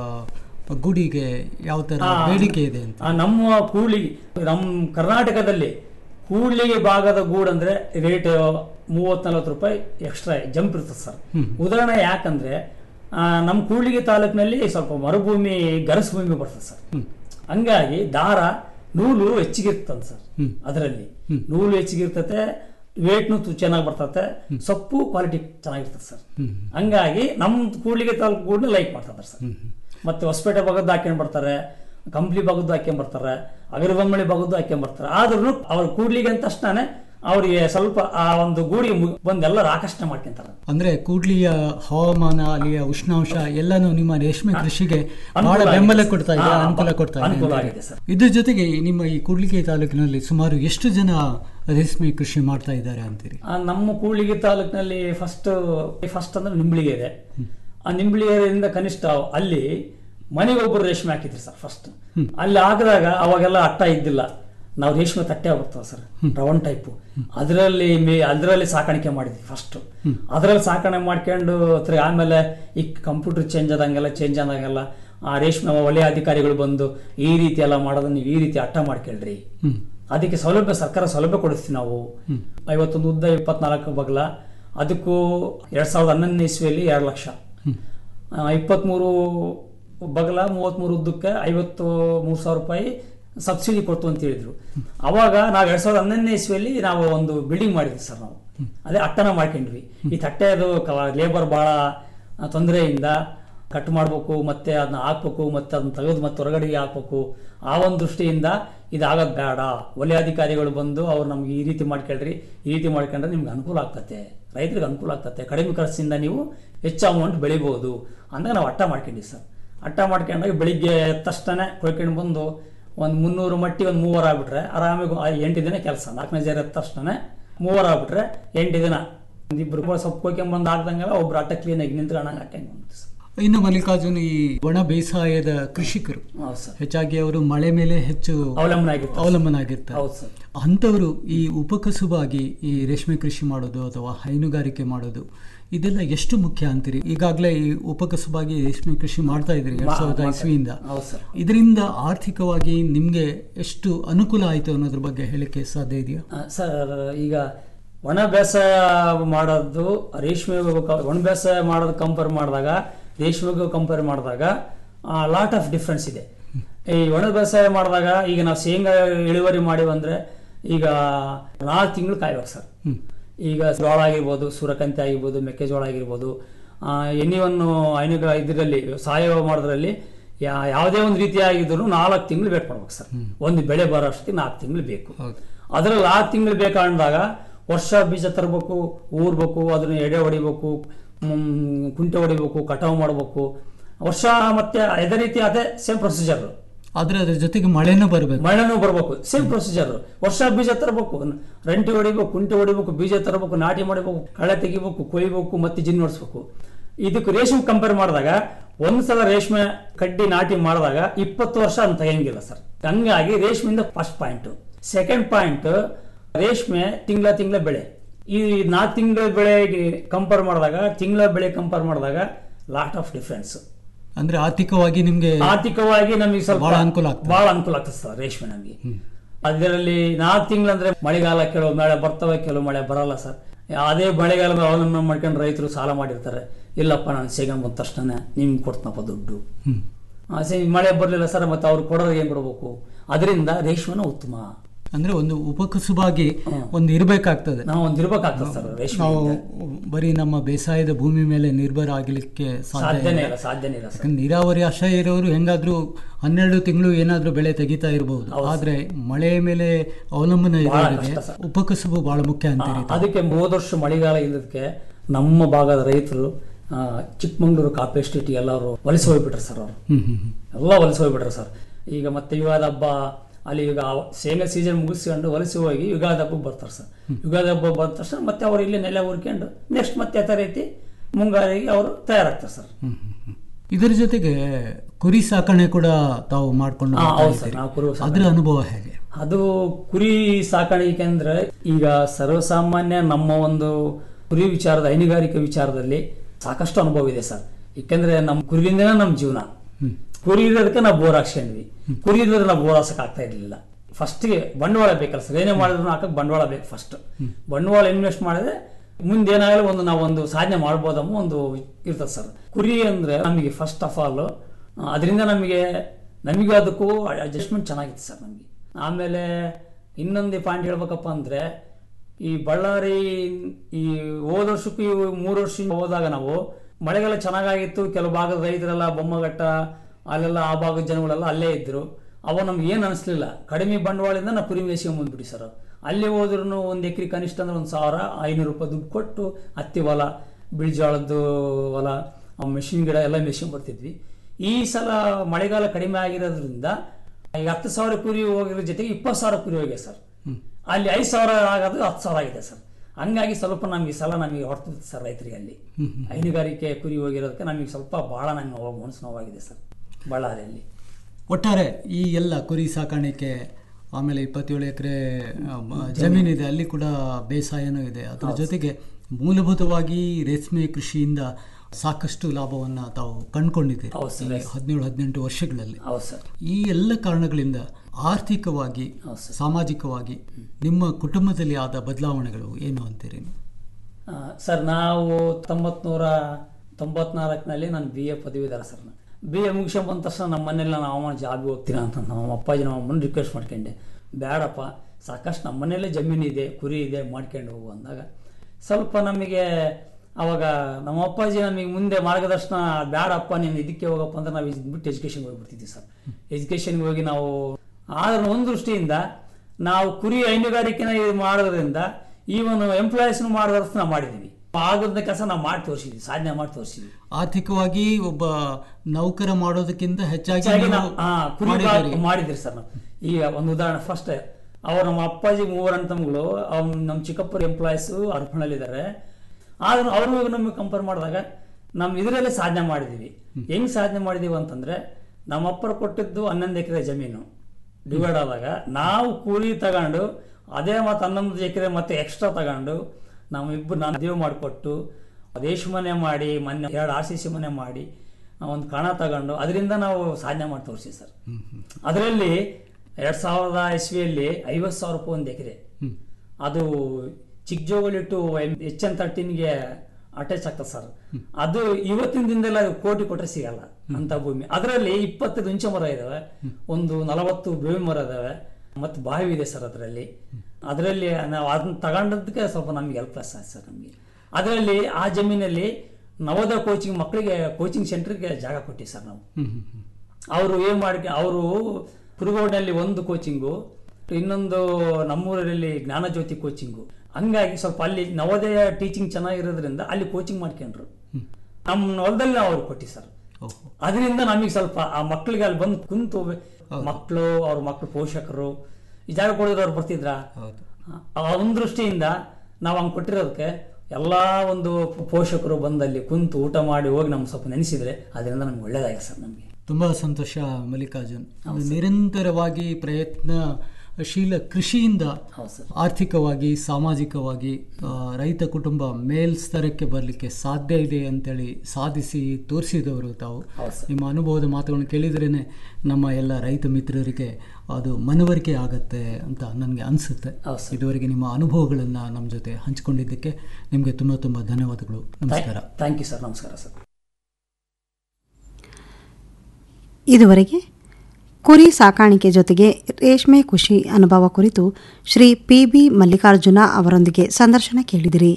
ಗುಡಿಗೆ ಯಾವ ಥರ ಆ, ಬೇಡಿಕೆ ಇದೆ ಅಂತ ಆ, ನಮ್ಮ ಕೂಡ್ಲಿಗೆ ನಮ್ಮ ಕರ್ನಾಟಕದಲ್ಲಿ ಕೂಡ್ಲಿಗೆ ಭಾಗದ ಗೂಡು ಅಂದ್ರೆ ರೇಟ್ ಮೂವತ್ ನಲ್ವತ್ತು ರೂಪಾಯಿ ಎಕ್ಸ್ಟ್ರಾ ಜಂಪ್ ಇರ್ತದೆ ಸರ್ ಉದಾಹರಣೆ ಯಾಕಂದ್ರೆ ಆ, ನಮ್ಮ ಕೂಡ್ಲಿಗೆ ತಾಲೂಕಿನಲ್ಲಿ ಸ್ವಲ್ಪ ಮರುಭೂಮಿ ಗರಸು ಭೂಮಿ ಬರ್ತದೆ ಸರ್ ಹಂಗಾಗಿ ದಾರ ನೂಲು ಹೆಚ್ಚಿಗೆ ಇರ್ತದೆ ಸರ್ ಅದರಲ್ಲಿ ನೂಲು ಹೆಚ್ಚಿಗೆ ಇರ್ತತೆ ವೇಟ್ನು ಚೆನ್ನಾಗಿ ಬರ್ತತೆ ಸೊಪ್ಪು ಕ್ವಾಲಿಟಿ ಚೆನ್ನಾಗಿರ್ತದೆ ಸರ್ ಹಂಗಾಗಿ ನಮ್ಮ ಕೂಡ್ಲಿಗೆ ತಾಲೂಕು ಗೂಡನ್ನ ಲೈಕ್ ಮಾಡ್ತಾರೆ ಸರ್ ಮತ್ತೆ ಹೊಸಪೇಟೆ ಭಾಗದ್ದು ಹಾಕ್ಕೊಂಡ್ ಬರ್ತಾರೆ ಕಂಪ್ಲಿ ಭಾಗದ್ದು ಹಾಕ್ಕೊಂಡ್ ಬರ್ತಾರೆ ಅಗರಬೊಮ್ಮಳಿ ಭಾಗದ್ದು ಹಾಕ್ಕೊಂಡ್ ಬರ್ತಾರೆ ಆದ್ರೂ ಅವ್ರು ಕೂಡ್ಲಿಗೆ ಅಂತ ತಕ್ಷಣ ಅವರಿಗೆ ಸ್ವಲ್ಪ ಆ ಒಂದು ಗೂಡಿ ಮು- ಬಂದು ಎಲ್ಲರೂ ಆಕರ್ಷಣೆ ಮಾಡ್ಕೊಂತಾರೆ ಅಂದ್ರೆ ಕೂಡ್ಲಿಯ ಹವಾಮಾನ ಅಲ್ಲಿಯ ಉಷ್ಣಾಂಶ ಎಲ್ಲಾನು ನಿಮ್ಮ ರೇಷ್ಮೆ ಕೃಷಿಗೆ ಬಹಳ ಅನುಕೂಲ ಬೆಂಬಲ ಆಗಿದೆ ಕೊಡ್ತಾ ಸರ್. ಇದೆ ಹಾ, ಅನುಕೂಲ ಕೊಡ್ತಾ ಇದೆ ಅನುಕೂಲ ಅಂತೀರಿ. ಆಗಿದೆ ಸರ್. ಇದ್ರ ಜೊತೆಗೆ ನಿಮ್ಮ ಈ ಕೂಡ್ಲಿಗೆ ತಾಲೂಕಿನಲ್ಲಿ ಸುಮಾರು ಎಷ್ಟು ಜನ ರೇಷ್ಮೆ ಕೃಷಿ ಮಾಡ್ತಾ ಇದ್ದಾರೆ ಅಂತೀರಿ ಆ, ನಮ್ಮ ಕೂಡ್ಲಿಗಿ ತಾಲೂಕಿನಲ್ಲಿ ಫಸ್ಟ್ ಫಸ್ಟ್ ಅಂದ್ರೆ ನಿಂಬಳಿಗೆ ಇದೆ ಆ ನಿಂಬಳಿಗೆಯಿಂದ ಕನಿಷ್ಠ ಅಲ್ಲಿ ಮನೆಗೊಬ್ಬರು ರೇಷ್ಮೆ ಹಾಕಿದ್ರಿ ಸರ್ ಫಸ್ಟ್ ಅಲ್ಲಿ ಹಾಕಿದಾಗ ಅವಾಗೆಲ್ಲ ಅಟ್ಟ ಇದ್ದಿಲ್ಲ ನಾವು ರೇಷ್ಮೆ ತಟ್ಟೆ ಬರ್ತವೆ ಸರ್ ರವನ್ ಟೈಪು ಅದರಲ್ಲಿ ಮೇ ಅದರಲ್ಲಿ ಸಾಕಾಣಿಕೆ ಮಾಡಿದ್ವಿ ಫಸ್ಟ್ ಅದರಲ್ಲಿ ಸಾಕಾಣಿಕೆ ಮಾಡ್ಕೊಂಡು ತಿರ್ಗಿ ಆಮೇಲೆ ಈ ಕಂಪ್ಯೂಟರ್ ಚೇಂಜ್ ಆದಂಗೆಲ್ಲ ಚೇಂಜ್ ಆದಂಗೆಲ್ಲ ಆ ರೇಷ್ಮೆ ವಲಯ ಅಧಿಕಾರಿಗಳು ಬಂದು ಈ ರೀತಿ ಎಲ್ಲ ಮಾಡೋದನ್ನ ನೀವು ಈ ರೀತಿ ಅಟ್ಟ ಮಾಡ್ಕೊಳ್ರಿ ಅದಕ್ಕೆ ಸೌಲಭ್ಯ ಸರ್ಕಾರ ಸೌಲಭ್ಯ ಕೊಡಿಸ್ತೀವಿ ನಾವು ಐವತ್ತೊಂದು ಉದ್ದ ಇಪ್ಪತ್ನಾಲ್ಕು ಬಗಲ ಅದಕ್ಕೂ ಎರಡ್ ಸಾವಿರದ ಹನ್ನೊಂದನೇ ಇಸ್ವಿಯಲ್ಲಿ ಎರಡು ಲಕ್ಷ ಆ, ಇಪ್ಪತ್ಮೂರು ಬಗಲ ಮೂವತ್ಮೂರು ಉದ್ದಕ್ಕೆ ಐವತ್ತು ಮೂರು ಸಾವಿರ ರೂಪಾಯಿ ಸಬ್ಸಿಡಿ ಕೊಡ್ತು ಅಂತ ಹೇಳಿದ್ರು ಅವಾಗ ನಾವು ಎರಡ್ ಸಾವಿರದ ಹನ್ನೊಂದನೇ ಇಸ್ವಿಯಲ್ಲಿ ನಾವು ಒಂದು ಬಿಲ್ಡಿಂಗ್ ಮಾಡಿದ್ವಿ ಸರ್ ನಾವು ಅದೇ ಅಟ್ಟನ ಮಾಡ್ಕೊಂಡ್ವಿ ಈ ತಟ್ಟೆದು ಲೇಬರ್ ಬಹಳ ತೊಂದರೆಯಿಂದ ಕಟ್ ಮಾಡಬೇಕು ಮತ್ತೆ ಅದನ್ನ ಹಾಕ್ಬೇಕು ಮತ್ತೆ ಅದನ್ನ ತೆಗೆದು ಮತ್ತೆ ಹೊರಗಡೆಗೆ ಹಾಕ್ಬೇಕು ಆ ಒಂದು ದೃಷ್ಟಿಯಿಂದ ಇದಾಗೋದು ಬೇಡ ವಲಯಾಧಿಕಾರಿಗಳು ಬಂದು ಅವ್ರು ನಮ್ಗೆ ಈ ರೀತಿ ಮಾಡ್ಕೊಳ್ರಿ ಈ ರೀತಿ ಮಾಡ್ಕೊಂಡ್ರೆ ನಿಮ್ಗೆ ಅನುಕೂಲ ಆಗ್ತತೆ ರೈತರಿಗೆ ಅನುಕೂಲ ಆಗ್ತತೆ ಕಡಿಮೆ ಖರ್ಚಿಂದ ನೀವು ಹೆಚ್ಚು ಅಮೌಂಟ್ ಬೆಳಿಬೋದು ಅಂದಾಗ ನಾವು ಅಟ್ಟ ಮಾಡ್ಕೊಂಡ್ವಿ ಸರ್ ಅಟ್ಟ ಮಾಡ್ಕೊಂಡಾಗ ಬೆಳಿಗ್ಗೆ ಎದ್ದ ತಕ್ಷಣ ಕೊಯ್ಕೊಂಡು ಬಂದು ಒಂದು ಮುನ್ನೂರು ಮಟ್ಟಿ ಒಂದು ಮೂವರು ಆಗ್ಬಿಟ್ರೆ ಆರಾಮಾಗಿ ಆ ಎಂಟು ದಿನ ಕೆಲಸ ನಾಲ್ಕನೇ ಜನ ಎದ್ದ ತಕ್ಷಣ ಮೂವರು ಆಗ್ಬಿಟ್ರೆ ಎಂಟು ದಿನ ಒಂದಿಬ್ರು ಸೊಪ್ಪು ಕೊಯ್ಕೊಂಡ್ ಬಂದು ಹಾಕ್ದಂಗೆಲ್ಲ ಒಬ್ರು ಅಟ್ಟ ಕ್ಲೀನಾಗಿ ನಿಂತ್ಕೊಂಡಂಗೆ ಹಾಕ್ಯಂಗೆ ಬಂತು ಸರ್ ಇನ್ನು ಮಲ್ಲಿಕಾರ್ಜುನ್ ಈ ಒಣ ಬೇಸಾಯದ ಕೃಷಿಕರು ಹೌದು ಸರ್ ಹೆಚ್ಚಾಗಿ ಅವರು ಮಳೆ ಮೇಲೆ ಹೆಚ್ಚು ಅವಲಂಬನೆ ಆಗಿರ್ತಾರೆ. ಅವಲಂಬನೆ ಆಗಿರ್ತಾರೆ ಹೌದು ಸರ್ ಅಂಥವರು ಈ ಉಪಕಸುಬಾಗಿ ಈ ರೇಷ್ಮೆ ಕೃಷಿ ಮಾಡೋದು ಅಥವಾ ಹೈನುಗಾರಿಕೆ ಮಾಡೋದು ಇದೆಲ್ಲ ಎಷ್ಟು ಮುಖ್ಯ ಅಂತೀರಿ ಈಗಾಗಲೇ ಈ ಉಪಕಸುಬಾಗಿ ರೇಷ್ಮೆ ಕೃಷಿ ಮಾಡ್ತಾ ಇದ್ರಿ ಎರಡ್ ಸಾವಿರದ ಮಾಡ್ತಾ- ಇಸ್ವಿಯಿಂದ ಹೌದು ಸರ್ ಇದರಿಂದ ಆರ್ಥಿಕವಾಗಿ ನಿಮ್ಗೆ ಎಷ್ಟು ಅನುಕೂಲ ಆಯ್ತು ಅನ್ನೋದ್ರ ಬಗ್ಗೆ ಹೇಳಕ್ಕೆ ಸಾಧ್ಯ ಇದೆಯಾ ಆ, ಸರ್ ಈಗ ಒಣ ಬೇಸಾಯ ಮಾಡೋದು ರೇಷ್ಮೆ ಒಣ ಬೇಸಾಯ ಮಾಡೋದು ಕಂಪೇರ್ ಮಾಡಿದಾಗ ರೇಷ್ಮೆಗೂ ಕಂಪೇರ್ ಮಾಡಿದಾಗ ಲಾಟ್ ಆಫ್ ಡಿಫ್ರೆನ್ಸ್ ಇದೆ ಈ ಒಣ ಬೇಸಾಯ ಮಾಡಿದಾಗ ಈಗ ನಾವು ಶೇಂಗಾ ಇಳುವರಿ ಮಾಡಿವಂದ್ರೆ ಈಗ ನಾಲ್ಕು ತಿಂಗಳು ಕಾಯ್ಬೇಕು ಸರ್ ಈಗ ಜೋಳ ಆಗಿರ್ಬೋದು ಸೂರ್ಯಕಾಂತಿ ಆಗಿರ್ಬೋದು ಮೆಕ್ಕೆಜೋಳ ಆಗಿರ್ಬೋದು ಎನಿವನ್ನು ಹೈನುಗಳ ಇದರಲ್ಲಿ ಸಾವಯವ ಮಾಡೋದ್ರಲ್ಲಿ ಯಾ- ಯಾವುದೇ ಒಂದು ರೀತಿಯಾಗಿದ್ರು ನಾಲ್ಕು ತಿಂಗಳು ವೇಟ್ ಮಾಡ್ಬೇಕು ಸರ್ ಒಂದು ಬೆಳೆ ಬರೋ ಅಷ್ಟೊತ್ತಿಗೆ ನಾಲ್ಕು ತಿಂಗಳು ಬೇಕು ಅದ್ರಲ್ಲಿ ಆರು ತಿಂಗಳು ಬೇಕಾದಾಗ ವರ್ಷ ಬೀಜ ತರಬೇಕು ಊರ್ಬೇಕು ಅದನ್ನ ಎಡೆ ಹೊಡಿಬೇಕು ಮ್, ಕುಂಟೆ ಹೊಡಿಬೇಕು ಕಟಾವು ಮಾಡಬೇಕು ವರ್ಷ ಮತ್ತೆ ಅದೇ ರೀತಿ ಅದೇ ಸೇಮ್ ಪ್ರೊಸೀಜರ್ ಆದ್ರೆ ಅದ್ರ ಜೊತೆಗೆ ಮಳೆನೂ ಬರಬೇಕು ಮಳೆನೂ ಬರ್ಬೇಕು ಸೇಮ್ ಪ್ರೊಸೀಜರ್ ವರ್ಷ ಬೀಜ ತರಬೇಕು ರಂಟಿ ಹೊಡಿಬೇಕು ಕುಂಟೆ ಹೊಡಿಬೇಕು ಬೀಜ ತರಬೇಕು ನಾಟಿ ಮಾಡಬೇಕು ಕಳೆ ತೆಗಿಬೇಕು ಕೊಯ್ಬೇಕು ಮತ್ತೆ ಜಿನ್ ಹೊಡಿಸ್ಬೇಕು ಇದಕ್ಕೆ ರೇಷ್ಮೆ ಕಂಪೇರ್ ಮಾಡಿದಾಗ ಒಂದ್ಸಲ ರೇಷ್ಮೆ ಕಡ್ಡಿ ನಾಟಿ ಮಾಡಿದಾಗ ಇಪ್ಪತ್ತು ವರ್ಷ ಅಂತ ತೆಗಿಯಂಗಿಲ್ಲ ಸರ್ ಹಂಗಾಗಿ ರೇಷ್ಮೆಯಿಂದ ಫಸ್ಟ್ ಪಾಯಿಂಟ್ ಸೆಕೆಂಡ್ ಪಾಯಿಂಟ್ ರೇಷ್ಮೆ ತಿಂಗಳ ತಿಂಗಳ ಬೆಳೆ ಈ ನಾಲ್ಕು ತಿಂಗಳ ಬೆಳೆಗೆ ಕಂಪೇರ್ ಮಾಡಿದಾಗ ತಿಂಗಳ ಬೆಳೆ ಕಂಪೇರ್ ಮಾಡಿದಾಗ ಲಾಟ್ ಆಫ್ ಡಿಫ್ರೆನ್ಸ್ ಅಂದ್ರೆ ಆರ್ಥಿಕವಾಗಿ ನಿಮ್ಗೆ ಆರ್ಥಿಕವಾಗಿ ನಮಗೆ ಸ್ವಲ್ಪ ಬಹಳ ಅನುಕೂಲ ಆಗ್ತದೆ. ಬಹಳ ಅನುಕೂಲ ಆಗ್ತದೆ ಸರ್ ರೇಷ್ಮೆ ನಮಗೆ ಅದರಲ್ಲಿ ನಾಲ್ಕು ತಿಂಗಳಂದ್ರೆ ಮಳೆಗಾಲ ಕೆಲವು ಮಳೆ ಬರ್ತವೆ ಕೆಲವು ಮಳೆ ಬರಲ್ಲ ಸರ್ ಅದೇ ಮಳೆಗಾಲದ ಅವಲಂಬನೆ ಮಾಡ್ಕೊಂಡು ರೈತರು ಸಾಲ ಮಾಡಿರ್ತಾರೆ ಇಲ್ಲಪ್ಪ ನಾನು ಸೇಗನ್ ಬಂದ ತಕ್ಷಣ ನಿಮ್ಗೆ ಕೊಡ್ತನಪ್ಪ ದುಡ್ಡು ಆ, ಸೇ- ಮಳೆ ಬರಲಿಲ್ಲ ಸರ್ ಮತ್ತೆ ಅವ್ರು ಕೊಡೋರಿಗೆ ಏನ್ ಕೊಡ್ಬೇಕು ಅದರಿಂದ ರೇಷ್ಮೆನ ಉತ್ತಮ ಅಂದ್ರೆ ಒಂದು ಉಪಕಸುಬಾಗಿ ಒಂದು ಇರಬೇಕಾಗ್ತದೆ ನಾವು ಒಂದು ಇರ್ಬೇಕಾಗ್ತದೆ ಸರ್ ರೇಷ್ಮೆ ನಾವು ಬರೀ ನಮ್ಮ ಬೇಸಾಯದ ಭೂಮಿ ಮೇಲೆ ನಿರ್ಭರ ಆಗಲಿಕ್ಕೆ ಸಾಧ್ಯ ಸಾಧ್ಯನೇ ಇಲ್ಲ ಇಲ್ಲ ಸಾಧ್ಯನೇ ಇಲ್ಲ ಸರ್ ಯಾಕಂದ್ರೆ ನೀರಾವರಿ ಆಶ್ರಯ ಇರೋರು ಹೆಂಗಾದ್ರೂ ಹನ್ನೆರಡು ತಿಂಗಳು ಏನಾದ್ರೂ ಬೆಳೆ ತೆಗಿತಾ ಇರಬಹುದು ಆದ್ರೆ ಮಳೆ ಮೇಲೆ ಅವಲಂಬನೆ ಬಹಳ ಇರೋರಿಗೆ ಕಷ್ಟ ಸರ್. ಉಪಕಸುಬು ಬಹಳ ಮುಖ್ಯ ಅಂತೀರಿ ಆ, ಅದಕ್ಕೆ ಹೋದ ವರ್ಷ ಮಳೆಗಾಲ ಇಲ್ಲದಕ್ಕೆ ನಮ್ಮ ಭಾಗದ ರೈತರು ಆ, ಚಿಕ್ಕಮಂಗ್ಳೂರು ಕಾಪೆ ಸ್ಟೇಟ್ ಎಲ್ಲರೂ ವಲಸೆ ಹೋಗ್ಬಿಟ್ರು ಸರ್ ಅವರು ಹ್ಮ್ ಹ್ಮ್ ಹ್ಮ್. ಎಲ್ಲ ವಲಸೆ ಹೋಗ್ಬಿಟ್ರು ಸರ್ ಈಗ ಮತ್ತೆ ಯುಗಾದ ಹಬ್ಬ ಅಲ್ಲಿ ಈಗ ಆ ಶೇಂಗಾ ಸೀಸನ್ ಮುಗಿಸ್ಕೊಂಡು ವಲಸೆ ಹೋಗಿ ಯುಗಾದ ಹಬ್ಬಕ್ಕೆ ಬರ್ತಾರೆ ಸರ್ ಯುಗಾದ ಹಬ್ಬ ಬಂದ ತಕ್ಷಣ ಮತ್ತೆ ಅವ್ರು ಇಲ್ಲಿ ನೆಲೆ ಹುರ್ಕೊಂಡು ನೆಕ್ಸ್ಟ್ ಮತ್ತೆ ಅದೇ ರೀತಿ ಮುಂಗಾರಿಗೆ ಅವರು ತಯಾರಾಗ್ತಾರೆ ಸರ್ ಇದರ ಜೊತೆಗೆ ಕುರಿ ಸಾಕಣೆ ಕೂಡ ತಾವು ಮಾಡ್ಕೊಂಡು ಹಾ, ಬರ್ತಾ ಹೌದು ಸರ್, ಇದ್ದೀರಿ. ನಾವು ಕುರಿ ಸಾಕಣೆ. ಅದ್ರ ಅನುಭವ ಹೇಗೆ ಅದು ಕುರಿ ಸಾಕಾಣಿಕೆ ಅಂದ್ರೆ ಈಗ ಸರ್ವಸಾಮಾನ್ಯ ನಮ್ಮ ಒಂದು ಕುರಿ ವಿಚಾರದ ಹೈನುಗಾರಿಕೆ ವಿಚಾರದಲ್ಲಿ ಸಾಕಷ್ಟು ಅನುಭವ ಇದೆ ಸರ್ ಯಾಕೆಂದ್ರೆ ನಮ್ಮ ಕುರಿಯಿಂದನೇ ನಮ್ಮ ಜೀವನ ಕುರಿ ಇರೋದಕ್ಕೆ ನಾವು ಬೋರ್ ಹಾಕ್ಸ್ಕೊಂಡ್ವಿ ಕುರಿ ಇಲ್ಲದ್ರೆ ನಾವು ಬೋರ್ ಹಾಸಕ್ ಆಗ್ತಾ ಇರ್ಲಿಲ್ಲ ಫಸ್ಟ್ಗೆ ಬಂಡವಾಳ ಬೇಕಲ್ಲ ಸರ್ ಏನೇ ಮಾಡಿದ್ರು ಹಾಕಕ್ ಬಂಡವಾಳ ಬೇಕು ಫಸ್ಟ್ ಬಂಡವಾಳ ಇನ್ವೆಸ್ಟ್ ಮಾಡಿದ್ರೆ ಮುಂದೆ ಏನಾಗಲಿ ಒಂದು ನಾವು ಒಂದು ಸಾಧನೆ ಮಾಡ್ಬೋದಮ್ಮ ಒಂದು ಇರ್ತದೆ ಸರ್ ಕುರಿ ಅಂದ್ರೆ ನಮಗೆ ಫಸ್ಟ್ ಆಫ್ ಆಲ್ ಅದರಿಂದ ನಮಗೆ ನಮಗೂ ಅದಕ್ಕೂ ಅಡ್ಜಸ್ಟ್ಮೆಂಟ್ ಚೆನ್ನಾಗಿತ್ತು ಸರ್ ನಮಗೆ ಆಮೇಲೆ ಇನ್ನೊಂದು ಪಾಯಿಂಟ್ ಹೇಳ್ಬೇಕಪ್ಪ ಅಂದ್ರೆ ಈ ಬಳ್ಳಾರಿ ಈ ಹೋದ ವರ್ಷಕ್ಕೂ ಈ ಮೂರು ವರ್ಷದಿಂದ ಹೋದಾಗ ನಾವು ಮಳೆಗಾಲ ಚೆನ್ನಾಗಾಗಿತ್ತು ಕೆಲವು ಭಾಗದ ರೈತರೆಲ್ಲ ಬೊಮ್ಮಘಟ್ಟ ಅಲ್ಲೆಲ್ಲ ಆ ಭಾಗದ ಜನಗಳೆಲ್ಲ ಅಲ್ಲೇ ಇದ್ರು ಅವ ನಮ್ಗೆ ಏನು ಅನಿಸ್ಲಿಲ್ಲ ಕಡಿಮೆ ಬಂಡವಾಳದಿಂದ ನಾವು ಕುರಿ ಮೇಯಿಸ್ಕೊಂಡ್ ಬಂದ್ಬಿಡಿ ಸರ್ ಅಲ್ಲಿ ಹೋದ್ರೂ ಒಂದು ಎಕರೆ ಕನಿಷ್ಠ ಅಂದ್ರೆ ಒಂದು ಸಾವಿರ ಐನೂರು ರೂಪಾಯಿ ದುಡ್ಡು ಕೊಟ್ಟು ಹತ್ತಿ ಹೊಲ ಬಿಳಿಜೋಳದ್ದು ಹೊಲ ಮೆಷಿನ್ ಗಿಡ ಎಲ್ಲ ಮೆಷಿನ್ ಬರ್ತಿದ್ವಿ ಈ ಸಲ ಮಳೆಗಾಲ ಕಡಿಮೆ ಆಗಿರೋದ್ರಿಂದ ಈಗ ಹತ್ತು ಸಾವಿರ ಕುರಿ ಹೋಗಿರೋ ಜೊತೆಗೆ ಇಪ್ಪತ್ತು ಸಾವಿರ ಕುರಿ ಹೋಗಿದೆ ಸರ್ ಅಲ್ಲಿ ಐದು ಸಾವಿರ ಆಗೋದು ಹತ್ತು ಸಾವಿರ ಆಗಿದೆ ಸರ್ ಹಂಗಾಗಿ ಸ್ವಲ್ಪ ನಮಗೆ ಈ ಸಲ ನಮಗೆ ಹೊಡ್ತಿತ್ತು ಸರ್ ರೈತರಿಗೆ ಅಲ್ಲಿ ಹೈನುಗಾರಿಕೆ ಕುರಿ ಹೋಗಿರೋದಕ್ಕೆ ನಮಗೆ ಸ್ವಲ್ಪ ಭಾಳ ನಂಗೆ ನೋವು ಮನಸ್ಸು ನೋವಾಗಿದೆ ಸರ್ ಬಳ್ಳಾರಿಯಲ್ಲಿ ಒಟ್ಟಾರೆ ಈ ಎಲ್ಲ ಕುರಿ ಸಾಕಾಣಿಕೆ ಆಮೇಲೆ ಇಪ್ಪತ್ತೇಳು ಎಕರೆ ಜಮೀನಿದೆ ಅಲ್ಲಿ ಕೂಡ ಬೇಸಾಯನೂ ಇದೆ ಅದರ ಜೊತೆಗೆ ಮೂಲಭೂತವಾಗಿ ರೇಷ್ಮೆ ಕೃಷಿಯಿಂದ ಸಾಕಷ್ಟು ಲಾಭವನ್ನು ತಾವು ಕಂಡುಕೊಂಡಿದ್ದೀರಿ ಹೌದು ಸರ್. ಈ ಹದಿನೇಳು ಹದಿನೆಂಟು ವರ್ಷಗಳಲ್ಲಿ ಹೌದು ಸರ್ ಈ ಎಲ್ಲ ಕಾರಣಗಳಿಂದ ಆರ್ಥಿಕವಾಗಿ ಸಾಮಾಜಿಕವಾಗಿ ನಿಮ್ಮ ಕುಟುಂಬದಲ್ಲಿ ಆದ ಬದಲಾವಣೆಗಳು ಏನು ಅಂತೀರಿ ಆ, ಸರ್ ನಾವು ತೊಂಬತ್ನೂರ ತೊಂಬತ್ನಾಲ್ಕನಲ್ಲಿ ನಾನು ಬಿ ಎ ಪದವೀಧರ ಸರ್ ನಾನು ಬಿ ಎ ಮುಗಿಸ್ಕೊಂಡ್ ಬಂದ ತಕ್ಷಣ ನಮ್ಮ ಮನೇಲಿ ನಾನು ಅಮ್ಮ ಜಾಬ್ಗೆ ಹೋಗ್ತೀರಾ ಅಂತ ನಮ್ಮ ಅಪ್ಪಾಜಿ ನಮ್ಮ ಅಮ್ಮನ ರಿಕ್ವೆಸ್ಟ್ ಮಾಡ್ಕೊಂಡೆ ಬೇಡಪ್ಪ ಸಾಕಷ್ಟು ನಮ್ಮ ಮನೇಲೇ ಜಮೀನು ಇದೆ ಕುರಿ ಇದೆ ಮಾಡ್ಕೊಂಡು ಹೋಗು ಅಂದಾಗ ಸ್ವಲ್ಪ ನಮಗೆ ಅವಾಗ ನಮ್ಮ ಅಪ್ಪಾಜಿ ನಮಗೆ ಮುಂದೆ ಮಾರ್ಗದರ್ಶನ ಬೇಡಪ್ಪ ನೀನು ಇದಕ್ಕೆ ಹೋಗಪ್ಪ ಅಂದ್ರೆ ನಾವು ಇದನ್ನ ಬಿಟ್ಟು ಎಜುಕೇಷನ್ಗೆ ಹೋಗ್ಬಿಡ್ತಿದ್ವಿ ಸರ್ ಎಜುಕೇಷನ್ಗೆ ಹೋಗಿ ನಾವು ಆದ್ರೆ ಒಂದು ದೃಷ್ಟಿಯಿಂದ ನಾವು ಕುರಿ ಹೈನುಗಾರಿಕೆನ ಇದು ಮಾಡೋದ್ರಿಂದ ಈವನ್ ಎಂಪ್ಲಾಯೀಸ್ನು ಮಾಡೋದಷ್ಟು ನಾವು ಮಾಡಿದ್ದೀವಿ ಆಗೋದ ಕೆಲಸ ನಾವು ಮಾಡಿ ತೋರಿಸಿದ್ವಿ ಸಾಧನೆ ಮಾಡಿ ತೋರಿಸಿದ್ವಿ ಆರ್ಥಿಕವಾಗಿ ಒಬ್ಬ ನೌಕರ ಮಾಡೋದಕ್ಕಿಂತ ಹೆಚ್ಚಾಗಿ ಹೆಚ್ಚಾಗಿ ನೀವು ನಾವು ಆ, ಕುರಿ ಮಾಡಿದ್ದೀರಿ. ಬಾ- ಮಾಡಿದ್ರಿ ಸರ್ ನಾವು ಈಗ ಒಂದು ಉದಾಹರಣೆ ಫಸ್ಟ್ ಅವ್ರು ನಮ್ಮ ಅಪ್ಪಾಜಿ ಮೂವರು ಅಣ್ತಮ್ಗಳು ಅವ್ನು ನಮ್ಮ ಚಿಕ್ಕಪ್ಪರ ಎಂಪ್ಲಾಯೀಸು ಅರ್ಪಣಲ್ಲಿದ್ದಾರೆ ಆದ್ರೂ ಅವ್ರಿಗೂ ನಮಗೆ ಕಂಪೇರ್ ಮಾಡಿದಾಗ ನಮ್ಮ ಇದರಲ್ಲೇ ಸಾಧನೆ ಮಾಡಿದೀವಿ ಹೆಂಗ್ ಸಾಧನೆ ಮಾಡಿದೀವಿ ಅಂತಂದ್ರೆ ನಮ್ಮ ಅಪ್ಪರು ಕೊಟ್ಟಿದ್ದು ಹನ್ನೊಂದು ಎಕರೆ ಜಮೀನು ಡಿವೈಡ್ ಆದಾಗ ನಾವು ಕೂಲಿ ತಗೊಂಡು ಅದೇ ಮತ್ತೆ ಹನ್ನೊಂದು ಎಕರೆ ಮತ್ತೆ ಎಕ್ಸ್ಟ್ರಾ ತಗೊಂಡು ನಮ್ಮಿಬ್ಬರು ನಾನು ಮದುವೆ ಮಾಡಿಕೊಟ್ಟು ದೇಶ ಮನೆ ಮಾಡಿ ಮೊನ್ನೆ ಎರಡು ಆರ್ ಸಿ ಸಿ ಮನೆ ಮಾಡಿ ಒಂದು ಕಣ ತಗೊಂಡು ಅದರಿಂದ ನಾವು ಸಾಧನೆ ಮಾಡಿ ತೋರಿಸಿ ಸರ್ ಅದರಲ್ಲಿ ಎರಡ್ ಸಾವಿರದ ಇಸ್ವಿಯಲ್ಲಿ ಐವತ್ತು ಸಾವಿರ ರೂಪಾಯಿ ಒಂದು ಎಕರೆ ಅದು ಚಿಕ್ಕಜೋಗಳಿ ಟು ಎಚ್ ಎನ್ ತರ್ಟೀನ್ಗೆ ಅಟ್ಯಾಚ್ ಆಗ್ತದೆ ಸರ್ ಅದು ಇವತ್ತಿನ ದಿನದಲ್ಲಿ ಅದು ಕೋಟಿ ಕೊಟ್ಟರೆ ಸಿಗಲ್ಲ ಅಂತ ಭೂಮಿ ಅದರಲ್ಲಿ ಇಪ್ಪತ್ತೈದು ಹುಂಚೆ ಮರ ಇದಾವೆ ಒಂದು ನಲವತ್ತು ಬೇವಿನ ಮರ ಇದಾವೆ ಮತ್ತು ಬಾವಿ ಇದೆ ಸರ್ ಅದರಲ್ಲಿ ಅದರಲ್ಲಿ ನಾವು ಅದನ್ನ ತಗೊಂಡದಕ್ಕೆ ಸ್ವಲ್ಪ ನಮಗೆ ಹೆಲ್ಪ್ ಆಯ್ತು ಸರ್ ನಮಗೆ ಅದರಲ್ಲಿ ಆ ಜಮೀನಲ್ಲಿ ನವೋದಯ ಕೋಚಿಂಗ್ ಮಕ್ಕಳಿಗೆ ಕೋಚಿಂಗ್ ಸೆಂಟರ್ಗೆ ಜಾಗ ಕೊಟ್ಟಿವಿ ಸರ್ ನಾವು ಹ್ಮ್, ಹ್ಮ್, ಹ್ಮ್. ಅವರು ಏನ್ ಮಾಡಿ ಅವರು ಕುರುಗೋಡಿನಲ್ಲಿ ಒಂದು ಕೋಚಿಂಗು ಇನ್ನೊಂದು ನಮ್ಮೂರಲ್ಲಿ ಜ್ಞಾನಜ್ಯೋತಿ ಕೋಚಿಂಗು ಹಂಗಾಗಿ ಸ್ವಲ್ಪ ಅಲ್ಲಿ ನವೋದಯ ಟೀಚಿಂಗ್ ಚೆನ್ನಾಗಿರೋದ್ರಿಂದ ಅಲ್ಲಿ ಕೋಚಿಂಗ್ ಮಾಡ್ಕೊಂಡ್ರು ನಮ್ಮ ಹೊಲದಲ್ಲಿ ಅವ್ರು ಕೊಟ್ಟಿ ಸರ್ ಅದರಿಂದ ನಮಗೆ ಸ್ವಲ್ಪ ಆ ಮಕ್ಕಳಿಗೆ ಅಲ್ಲಿ ಬಂದು ಕುಂತು ಮಕ್ಕಳು ಅವ್ರ ಮಕ್ಕಳು ಪೋಷಕರು ಈ ಜಾಗ ಕೊಡಿದ್ರೆ ಅವ್ರು ಬರ್ತಿದ್ರ ಆ ಒಂದು ದೃಷ್ಟಿಯಿಂದ ನಾವು ಹಂಗೆ ಕೊಟ್ಟಿರೋದಕ್ಕೆ ಎಲ್ಲ ಒಂದು ಪೋಷಕರು ಬಂದಲ್ಲಿ ಕುಂತು ಊಟ ಮಾಡಿ ಹೋಗಿ ನಮ್ಗೆ ಸ್ವಲ್ಪ ನೆನೆಸಿದ್ರೆ ಅದರಿಂದ ನಮ್ಗೆ ಒಳ್ಳೇದಾಗಿದೆ ಸರ್ ನಮಗೆ ತುಂಬಾ ಸಂತೋಷ ಮಲ್ಲಿಕಾರ್ಜುನ್ ನಿರಂತರವಾಗಿ ಪ್ರಯತ್ನಶೀಲ ಕೃಷಿಯಿಂದ ಆರ್ಥಿಕವಾಗಿ ಸಾಮಾಜಿಕವಾಗಿ ಆ, ರೈತ ಕುಟುಂಬ ಮೇಲ್ಸ್ತರಕ್ಕೆ ಬರಲಿಕ್ಕೆ ಸಾಧ್ಯ ಇದೆ ಅಂತೇಳಿ ಸಾಧಿಸಿ ತೋರಿಸಿದವರು ತಾವು ನಿಮ್ಮ ಅನುಭವದ ಮಾತುಗಳನ್ನು ಕೇಳಿದ್ರೇನೆ ನಮ್ಮ ಎಲ್ಲ ರೈತ ಮಿತ್ರರಿಗೆ ಅದು ಮನವರಿಕೆ ಆಗತ್ತೆ ಅಂತ ನನಗೆ ಅನಿಸುತ್ತೆ ಇದುವರೆಗೆ ನಿಮ್ಮ ಅನುಭವಗಳನ್ನು ನಮ್ಮ ಜೊತೆ ಹಂಚಿಕೊಂಡಿದ್ದಕ್ಕೆ ನಿಮಗೆ ತುಂಬ ತುಂಬ ಧನ್ಯವಾದಗಳು ನಮಸ್ಕಾರ ಥ್ಯಾಂಕ್ ಯು ಸರ್ ನಮಸ್ಕಾರ ಸರ್ ಇದುವರೆಗೆ ಕುರಿ ಸಾಕಾಣಿಕೆ ಜೊತೆಗೆ ರೇಷ್ಮೆ ಕೃಷಿ ಅನುಭವ ಕುರಿತು ಶ್ರೀ ಪಿ ಬಿ ಮಲ್ಲಿಕಾರ್ಜುನ ಅವರೊಂದಿಗೆ ಸಂದರ್ಶನ ಕೇಳಿದಿರಿ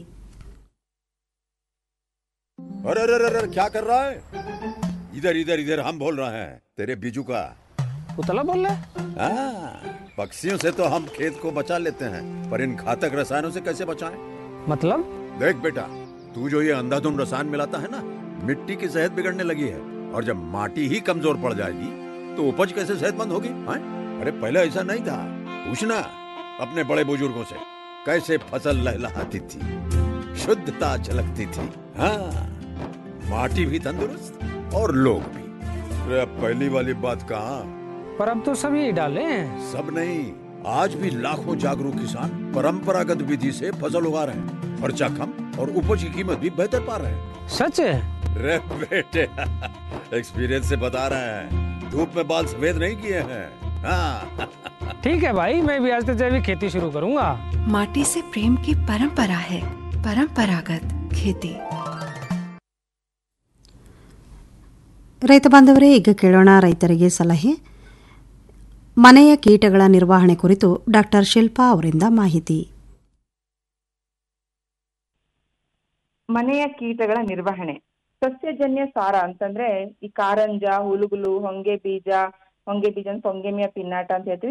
अरे अरे अरे अरे क्या कर रहा है इधर इधर इधर हम बोल रहे हैं तेरे बीजू का उतला बोल रहा हाँ, पक्षियों से तो हम खेत को बचा लेते हैं पर इन घातक रसायनों से कैसे बचाएं? मतलब देख बेटा तू जो ये अंधाधुंध रसायन मिलाता है ना मिट्टी की सेहत बिगड़ने लगी है और जब माटी ही कमजोर पड़ जाएगी तो उपज कैसे सेहतमंद होगी हाँ? अरे पहले ऐसा नहीं था पूछना अपने बड़े बुजुर्गों से कैसे फसल लहलहाती थी शुद्धता झलकती थी हाँ माटी भी तंदुरुस्त और लोग भी अरे अब पहली वाली बात कहाँ पर अब तो सभी डाले हैं सब नहीं आज भी लाखों जागरूक किसान परंपरागत विधि से फसल उगा रहे हैं खर्चा कम और उपज की कीमत भी बेहतर पा रहे हैं सच है रे बेटे एक्सपीरियंस से बता रहे हैं धूप में बाल सफेद नहीं किए हैं हाँ ठीक है भाई मैं भी आज से जैविक खेती शुरू करूंगा माटी से प्रेम की परंपरा है परंपरागत खेती ರೈತ ಬಾಂಧವರೇ ಈಗ ಕೇಳೋಣ ರೈತರಿಗೆ ಸಲಹೆ ಮನೆಯ ಕೀಟಗಳ ನಿರ್ವಹಣೆ ಕುರಿತು ಡಾಕ್ಟರ್ ಶಿಲ್ಪಾ ಅವರಿಂದ ಮಾಹಿತಿ ಮನೆಯ ಕೀಟಗಳ ನಿರ್ವಹಣೆ ಸಸ್ಯಜನ್ಯ ಸಾರ ಅಂತಂದ್ರೆ ಈ ಕಾರಂಜ ಹುಳುಗುಲು ಹೊಂಗೆ ಬೀಜ ಹೊಂಗೆ ಬೀಜ ಅಂದ್ರೆ ಹೊಂಗೆಮಿಯ ಪಿನ್ನಾಟ ಅಂತ ಹೇಳ್ತೀವಿ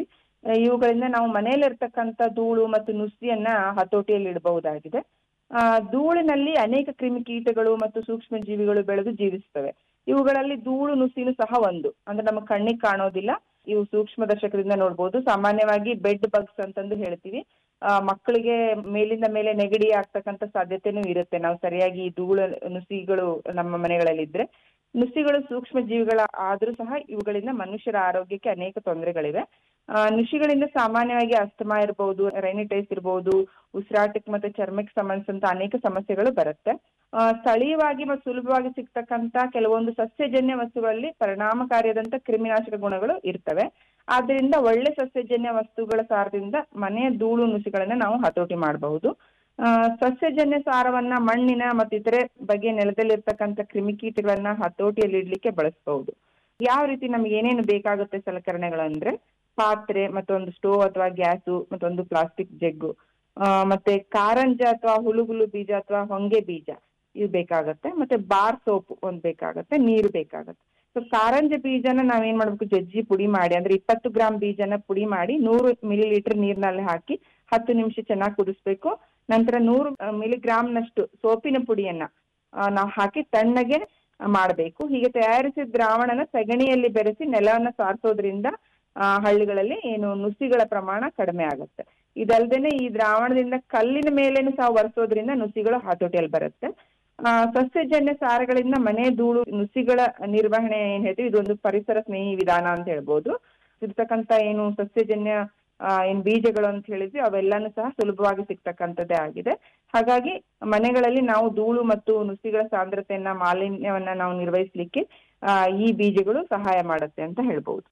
ಆ, ಇವುಗಳಿಂದ ನಾವು ಮನೆಯಲ್ಲಿರ್ತಕ್ಕಂಥ ಧೂಳು ಮತ್ತು ನುಸಿಯನ್ನ ಹತೋಟಿಯಲ್ಲಿ ಇಡಬಹುದಾಗಿದೆ ಆ, ಧೂಳಿನಲ್ಲಿ ಅನೇಕ ಕ್ರಿಮಿಕೀಟಗಳು ಮತ್ತು ಸೂಕ್ಷ್ಮ ಜೀವಿಗಳು ಬೆಳೆದು ಜೀವಿಸ್ತವೆ ಇವುಗಳಲ್ಲಿ ಧೂಳು ನುಸಿನು ಸಹ ಒಂದು ಅಂದ್ರೆ ನಮ್ಮ ಕಣ್ಣಿಗೆ ಕಾಣೋದಿಲ್ಲ ಇವು ಸೂಕ್ಷ್ಮ ದರ್ಶಕದಿಂದ ನೋಡ್ಬೋದು ಸಾಮಾನ್ಯವಾಗಿ ಬೆಡ್ ಬಗ್ಸ್ ಅಂತಂದು ಹೇಳ್ತೀವಿ ಆ, ಮಕ್ಕಳಿಗೆ ಮೇಲಿಂದ ಮೇಲೆ ನೆಗಡಿ ಆಗ್ತಕ್ಕಂಥ ಸಾಧ್ಯತೆನೂ ಇರುತ್ತೆ ನಾವು ಸರಿಯಾಗಿ ಈ ಧೂಳು ನುಸಿಗಳು ನಮ್ಮ ಮನೆಗಳಲ್ಲಿ ಇದ್ರೆ ನುಸಿಗಳು ಸೂಕ್ಷ್ಮ ಜೀವಿಗಳ ಆದ್ರೂ ಸಹ ಇವುಗಳಿಂದ ಮನುಷ್ಯರ ಆರೋಗ್ಯಕ್ಕೆ ಅನೇಕ ತೊಂದರೆಗಳಿವೆ ಆ, ನುಸಿಗಳಿಂದ ಸಾಮಾನ್ಯವಾಗಿ ಅಸ್ತಮಾ ಇರಬಹುದು ರೈನಿಟೈಸ್ ಇರಬಹುದು ಉಸಿರಾಟಕ್ಕೆ ಮತ್ತೆ ಚರ್ಮಕ್ಕೆ ಸಂಬಂಧಿಸಿದಂತ ಅನೇಕ ಸಮಸ್ಯೆಗಳು ಬರುತ್ತೆ ಆ, ಸ್ಥಳೀಯವಾಗಿ ಮತ್ತು ಸುಲಭವಾಗಿ ಸಿಗ್ತಕ್ಕಂತ ಕೆಲವೊಂದು ಸಸ್ಯಜನ್ಯ ವಸ್ತುಗಳಲ್ಲಿ ಪರಿಣಾಮಕಾರಿಯಾದಂತ ಕ್ರಿಮಿನಾಶಕ ಗುಣಗಳು ಇರ್ತವೆ ಆದ್ರಿಂದ ಒಳ್ಳೆ ಸಸ್ಯಜನ್ಯ ವಸ್ತುಗಳ ಸಾರದಿಂದ ಮನೆಯ ಧೂಳು ನುಸಿಗಳನ್ನ ನಾವು ಹತೋಟಿ ಮಾಡಬಹುದು ಆ, ಸಸ್ಯಜನ್ಯ ಸಾರವನ್ನ ಮಣ್ಣಿನ ಮತ್ತು ಇತರೆ ಬಗೆಯ ನೆಲದಲ್ಲಿರ್ತಕ್ಕಂಥ ಕ್ರಿಮಿಕೀಟಗಳನ್ನ ಹತೋಟಿಯಲ್ಲಿ ಇಡ್ಲಿಕ್ಕೆ ಬಳಸಬಹುದು ಯಾವ ರೀತಿ ನಮ್ಗೆ ಏನೇನು ಬೇಕಾಗುತ್ತೆ ಸಲಕರಣೆಗಳು ಅಂದ್ರೆ ಪಾತ್ರೆ ಮತ್ತೊಂದು ಸ್ಟೋವ್ ಅಥವಾ ಗ್ಯಾಸು ಮತ್ತೊಂದು ಪ್ಲಾಸ್ಟಿಕ್ ಜಗ್ಗು ಆ, ಮತ್ತೆ ಕಾರಂಜ ಅಥವಾ ಹುಳುಗುಲು ಬೀಜ ಅಥವಾ ಹೊಂಗೆ ಬೀಜ ಇವು ಬೇಕಾಗತ್ತೆ ಮತ್ತೆ ಬಾರ್ ಸೋಪ್ ಒಂದ್ ಬೇಕಾಗತ್ತೆ ನೀರು ಬೇಕಾಗತ್ತೆ ಸೊ ಕಾರಂಜ ಬೀಜನ ನಾವೇನ್ ಮಾಡ್ಬೇಕು ಜಜ್ಜಿ ಪುಡಿ ಮಾಡಿ ಅಂದ್ರೆ ಇಪ್ಪತ್ತು ಗ್ರಾಮ್ ಬೀಜನ ಪುಡಿ ಮಾಡಿ ನೂರು ಮಿಲಿ ಲೀಟರ್ ನೀರಿನಲ್ಲಿ ಹಾಕಿ ಹತ್ತು ನಿಮಿಷ ಚೆನ್ನಾಗಿ ಕುದಿಸ್ಬೇಕು ನಂತರ ನೂರು ಮಿಲಿಗ್ರಾಮ್ ನಷ್ಟು ಸೋಪಿನ ಪುಡಿಯನ್ನ ನಾವು ಹಾಕಿ ತಣ್ಣಗೆ ಮಾಡಬೇಕು ಹೀಗೆ ತಯಾರಿಸಿದ ದ್ರಾವಣನ ಸಗಣಿಯಲ್ಲಿ ಬೆರೆಸಿ ನೆಲವನ್ನ ಸಾರಿಸೋದ್ರಿಂದ ಆ, ಹಳ್ಳಿಗಳಲ್ಲಿ ಏನು ನುಸಿಗಳ ಪ್ರಮಾಣ ಕಡಿಮೆ ಆಗುತ್ತೆ ಇದಲ್ದೇನೆ ಈ ದ್ರಾವಣದಿಂದ ಕಲ್ಲಿನ ಮೇಲೇನು ಸಹ ಒರೆಸೋದ್ರಿಂದ ನುಸಿಗಳು ಹತೋಟಿಯಲ್ಲಿ ಬರುತ್ತೆ ಆ, ಸಸ್ಯಜನ್ಯ ಸಾರಗಳಿಂದ ಮನೆ ಧೂಳು ನುಸಿಗಳ ನಿರ್ವಹಣೆ ಏನ್ ಹೇಳ್ತೀವಿ ಇದೊಂದು ಪರಿಸರ ಸ್ನೇಹಿ ವಿಧಾನ ಅಂತ ಹೇಳ್ಬೋದು ಇರ್ತಕ್ಕಂತ ಏನು ಸಸ್ಯಜನ್ಯ ಆ, ಏನ್ ಬೀಜಗಳು ಅಂತ ಹೇಳಿದ್ವಿ ಅವೆಲ್ಲಾನು ಸಹ ಸುಲಭವಾಗಿ ಸಿಗ್ತಕ್ಕಂಥದ್ದೇ ಆಗಿದೆ ಹಾಗಾಗಿ ಮನೆಗಳಲ್ಲಿ ನಾವು ಧೂಳು ಮತ್ತು ನುಸಿಗಳ ಸಾಂದ್ರತೆಯನ್ನ ಮಾಲಿನ್ಯವನ್ನ ನಾವು ನಿರ್ವಹಿಸ್ಲಿಕ್ಕೆ ಆ, ಈ ಬೀಜಗಳು ಸಹಾಯ ಮಾಡುತ್ತೆ ಅಂತ ಹೇಳ್ಬೋದು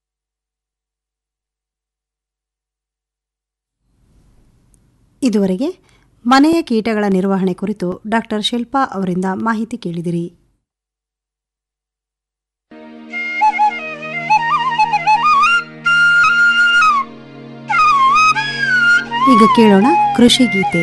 ಇದುವರೆಗೆ ಮನೆಯ ಕೀಟಗಳ ನಿರ್ವಹಣೆ ಕುರಿತು ಡಾಕ್ಟರ್ ಶಿಲ್ಪಾ ಅವರಿಂದ ಮಾಹಿತಿ ಕೇಳಿದಿರಿ ಈಗ ಕೇಳೋಣ ಕೃಷಿ ಗೀತೆ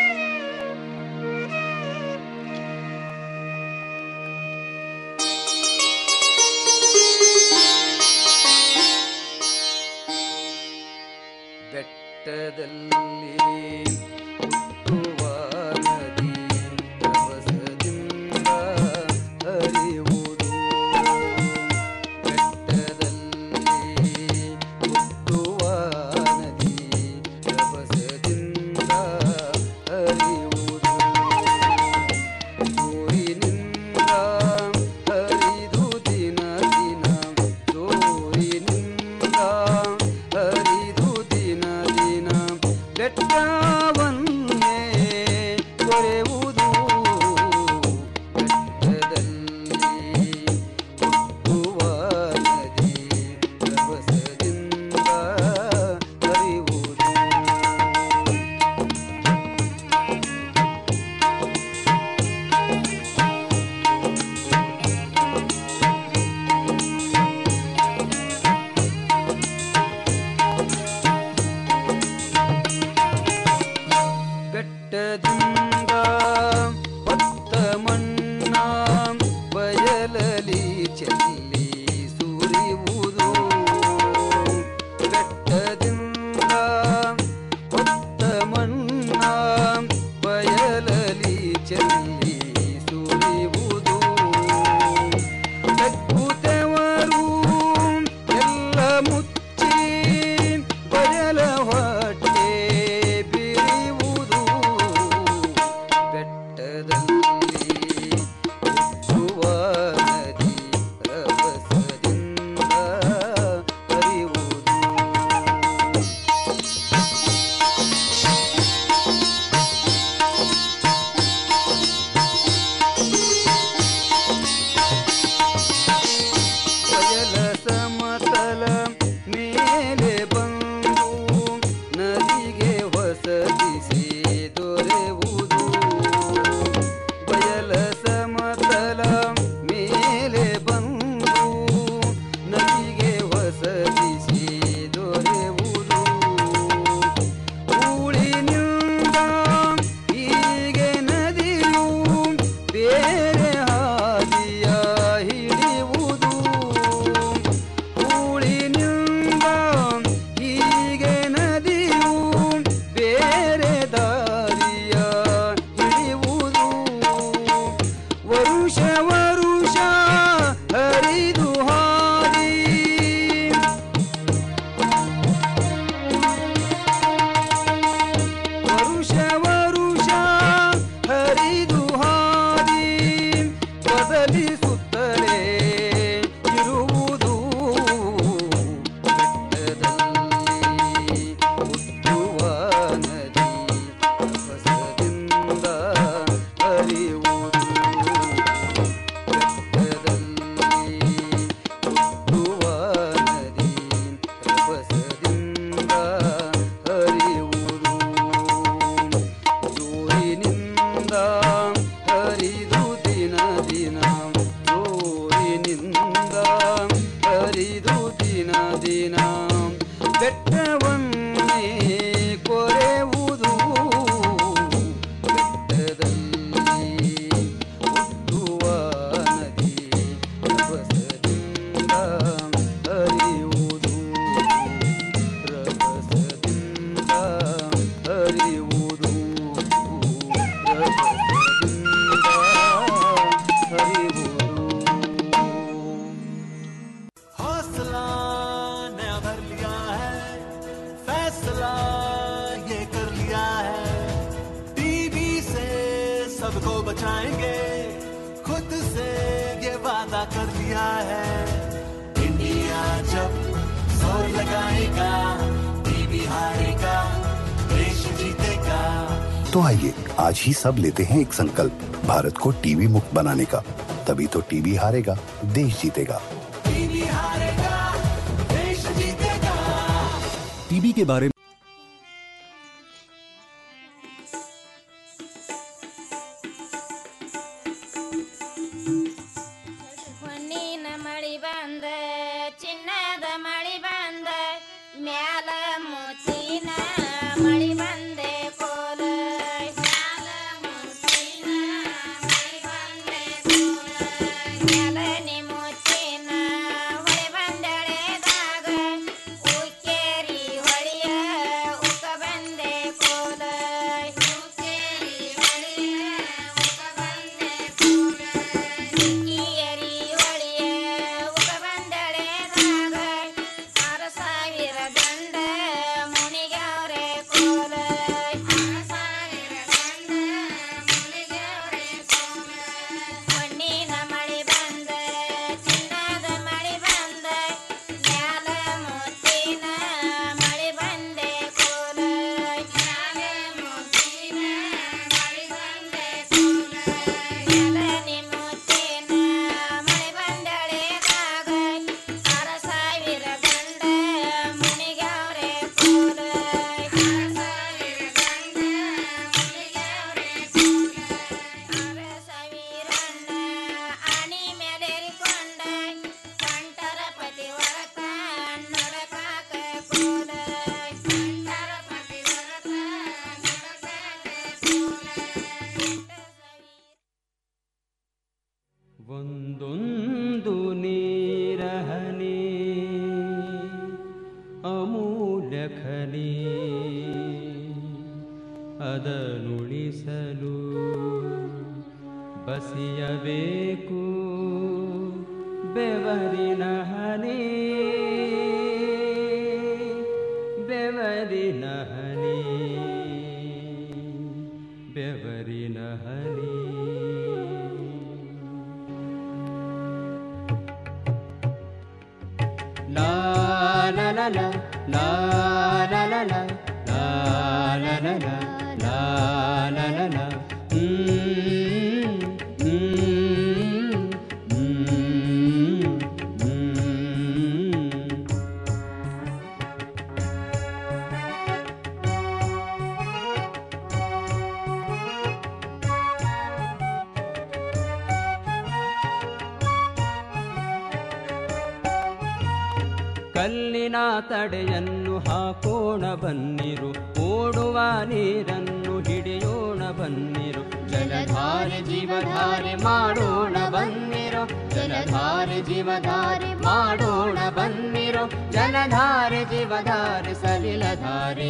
ಬೆಟ್ಟದಲ್ಲಿ ಹುಟ್ಟುವ ನದಿ ರಭಸದಿಂದ ಹರಿಯುವುದು ಬೆಟ್ಟದಲ್ಲಿ ಹುಟ್ಟುವ ನದಿ ರಭಸದಿಂದ ಹರಿಯುವುದು ಸೂರಿನಿಂದ ಹರಿದು ದಿನ ದಿನ ಸೂರಿನಿಂದ ಹರಿದು ದಿನ ದಿನ ಬೆಟ್ಟವನ್ನೇ ಕೊರೆಯುವುದು ಬೆಟ್ಟದಲ್ಲಿ ಹುಟ್ಟುವ ನದಿ ರಭಸದಿಂದ ಹರಿಯುವುದು ಬೆಟ್ಟದಿಂದ ಹೊತ್ತ ಮಣ್ಣ ಬಯಲಲಿ ಚೆಲ್ಲಿ ಸುರಿಯುವುದು ಬೆಟ್ಟದಿಂದ ಹೊತ್ತ ಮಣ್ಣ ಬಯಲಲಿ ಚೆಲ್ಲಿ ಸುರಿಯುವುದು ತಗ್ಗುತ್ತವರು ಎಲ್ಲ ಮುಚ್ಚಿ ಬಯಲ ಹೊಟ್ಟೆ ಬಿರಿಯುವುದು ಬೆಟ್ಟದಲ್ಲಿ ಹುಟ್ಟುವ ನದಿ ರಭಸದಿಂದ ವರುಷ ಹರಿದು ಹಾರಿ ವರುಷ ವರುಷ ಹರಿದು ಹಾರಿ ಬದಲಿಸುತ್ತಲೇ ಇರುವುದು ಬೆಟ್ಟದಲ್ಲಿ ಹುಟ್ಟುವ ನದಿ ರಭಸದಿಂದ ಹರಿಯುವುದು ಬೆಟ್ಟದಲ್ಲಿ ಹುಟ್ಟುವ ನದಿ ರಭಸದಿಂದ ಹರಿಯುವುದು ಜೋರಿನಿಂದ ಹರಿದು ದಿನ ದಿನ ಜೋರಿನಿಂದ ಹರಿದು ದಿನ ದಿನ ಬೆಟ್ಟವನ್ನೇ ಕೊರೆಯುವುದು ಬೆಟ್ಟದಲ್ಲಿ ಹುಟ್ಟುವ ನದಿ ರಭಸದಿಂದ ಹರಿಯುವುದು ರಭಸದಿಂದ ಹರಿಯುವುದು ರಭಸದಿಂದ ಹರಿಯುವುದು हौसला नया भर लिया है फैसला ये कर लिया है टीवी से सबको बचाएंगे खुद से ये वादा कर लिया है इंडिया जब जोर लगाएगा टीवी हारेगा देश जीतेगा तो आइए आज ही सब लेते हैं एक संकल्प भारत को टीवी मुक्त बनाने का तभी तो टीवी हारेगा देश जीतेगा टीवी हारेगा देश जीतेगा टीबी के बारे में ಹೊನ್ನಿನ ಮಳಿ ಬಂದ ಚಿನ್ನದ ಮಳಿ ಬಂದ ಮ್ಯಾಲ ಮುತ್ತಿನ ಮಳಿ ಬಂದೆ ಕೋಲ ಮ್ಯಾಲ ಮುತ್ತಿನ ಮಳಿ ಬಂದೆ ಕೋಲ ಮ್ಯಾಲನೆ ಮುತ್ತಿನ ಹೊಳೆ ಬಂದಳೆದಾಗ ಉಕ್ಕೇರಿ ಹೊಳಿಯ ಉಕ್ಕ ಬಂದೆ ಕೋಲ ಉಕ್ಕೇರಿ ಹೊಳಿಯ ಉಕ್ಕ ಬಂದೆ ಕೋಲ ಕಿಯರಿ ಹೊಳಿಯ ಉಗ ಬಂದಳೆದಾಗ ಆರು ಸಾವಿರ ಗಂಡ ಮುನಿಗವ್ರೆ ಕೋಲ ಆರು ಸಾವಿರ ಗಂಡ ಮುನಿಗವ್ರೆ ಕೋಲ ಹೊನ್ನಿನ ಮಳಿ ಬಂದ ಚಿನ್ನದ ಮಳಿ ಬಂದ ಮ್ಯಾಲ ಮುತ್ತಿನ ಮಳಿ ಬಂದೆ ಕೋಲ ಮ್ಯಾಲ ಮುತ್ತಿನ ಮಳಿ ಬಂದೆ ಕೋಲ ಮ್ಯಾಲನೆ ಮುತ್ತಿನ ಮಳೆ ಬಂದಳೆದಾಗ ಆರ ಸಾವಿರ ಗಂಡ ಮುನಿಗವ್ರೆ ಕೋಲ ಆರ ಸಾವಿರ ಗಂಡ ಮುನಿಗವ್ರೆ ಕೋಲ ಆರ ಸಾವಿರಣ್ಣ ಆಣಿ ಮೇಲೇರಿಕೊಂಡ ಕಂಠರ ಪತಿ ವರಕ ನೊಡಕಾಕ ಕೋಲ ಕಂಠರ ಪತಿ ವರಕ ನೊಡಕಾಕ ಕೋಲ ಒಂದೊಂದು ನೀರಹನಿ ಅಮೂಲ್ಯ ಖನಿ ಅದನುಳಿಸಲು ಬಸಿಯಬೇಕು ಬೆವರಿನ ಹನಿ ಬೆವರಿನ ಹನಿ ಬೆವರಿನ ಹನಿ La la la la la la la la la la la la la la la la Mm, mm, mm, mm. ಕಲ್ಲಿನ ತಡೆಯನ್ನು ಹಾಕೋಣ ಬನ್ನಿರು ಓಡುವ ನೀರನ್ನು ಹಿಡಿಯೋಣ ಬನ್ನಿರು ಜಲಧಾರೆ ಜೀವಧಾರೆ ಮಾಡೋಣ ಬನ್ನಿರು ಜಲಧಾರೆ ಜೀವಧಾರೆ ಮಾಡೋಣ ಬನ್ನಿರು ಜಲಧಾರೆ ಜೀವಧಾರೆ ಸಲಿಲಧಾರೆ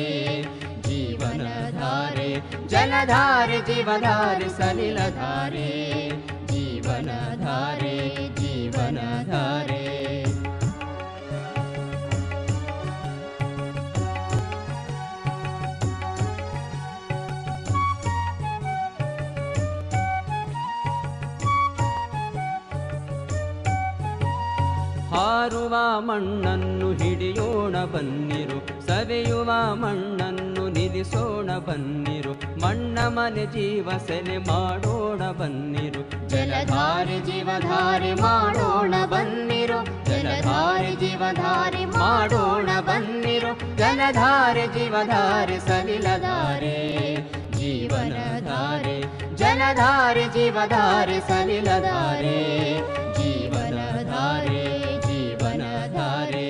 ಜೀವನಧಾರೆ ಜಲಧಾರೆ ಜೀವಧಾರೆ ಸಲಿಲಧಾರೆ ಜೀವನಧಾರೆ ಜೀವನಧಾರೆ ಜೀವನಧಾರೆ ಹಾರುವ ಮಣ್ಣನ್ನು ಹಿಡಿಯೋಣ ಬನ್ನಿರು ಸವೆಯುವ ಮಣ್ಣನ್ನು ನಿಲ್ಲಿಸೋಣ ಬನ್ನಿರು ಮಣ್ಣ ಮನೆ ಜೀವ ಸೆಲೆ ಮಾಡೋಣ ಬನ್ನಿರು ಜಲಧಾರೆ ಜೀವಧಾರೆ ಮಾಡೋಣ ಬನ್ನಿರು ಜಲಧಾರೆ ಜೀವಧಾರೆ ಮಾಡೋಣ ಬನ್ನಿರು ಜಲಧಾರೆ ಜೀವಧಾರೆ ಸಲಿಲಧಾರೆ ಜೀವನಧಾರೆ ಜಲಧಾರೆ ಜೀವಧಾರೆ ಸಲಿಲಧಾರೆ ಜೀವನಧಾರೆ ಜೀವನಧಾರೆ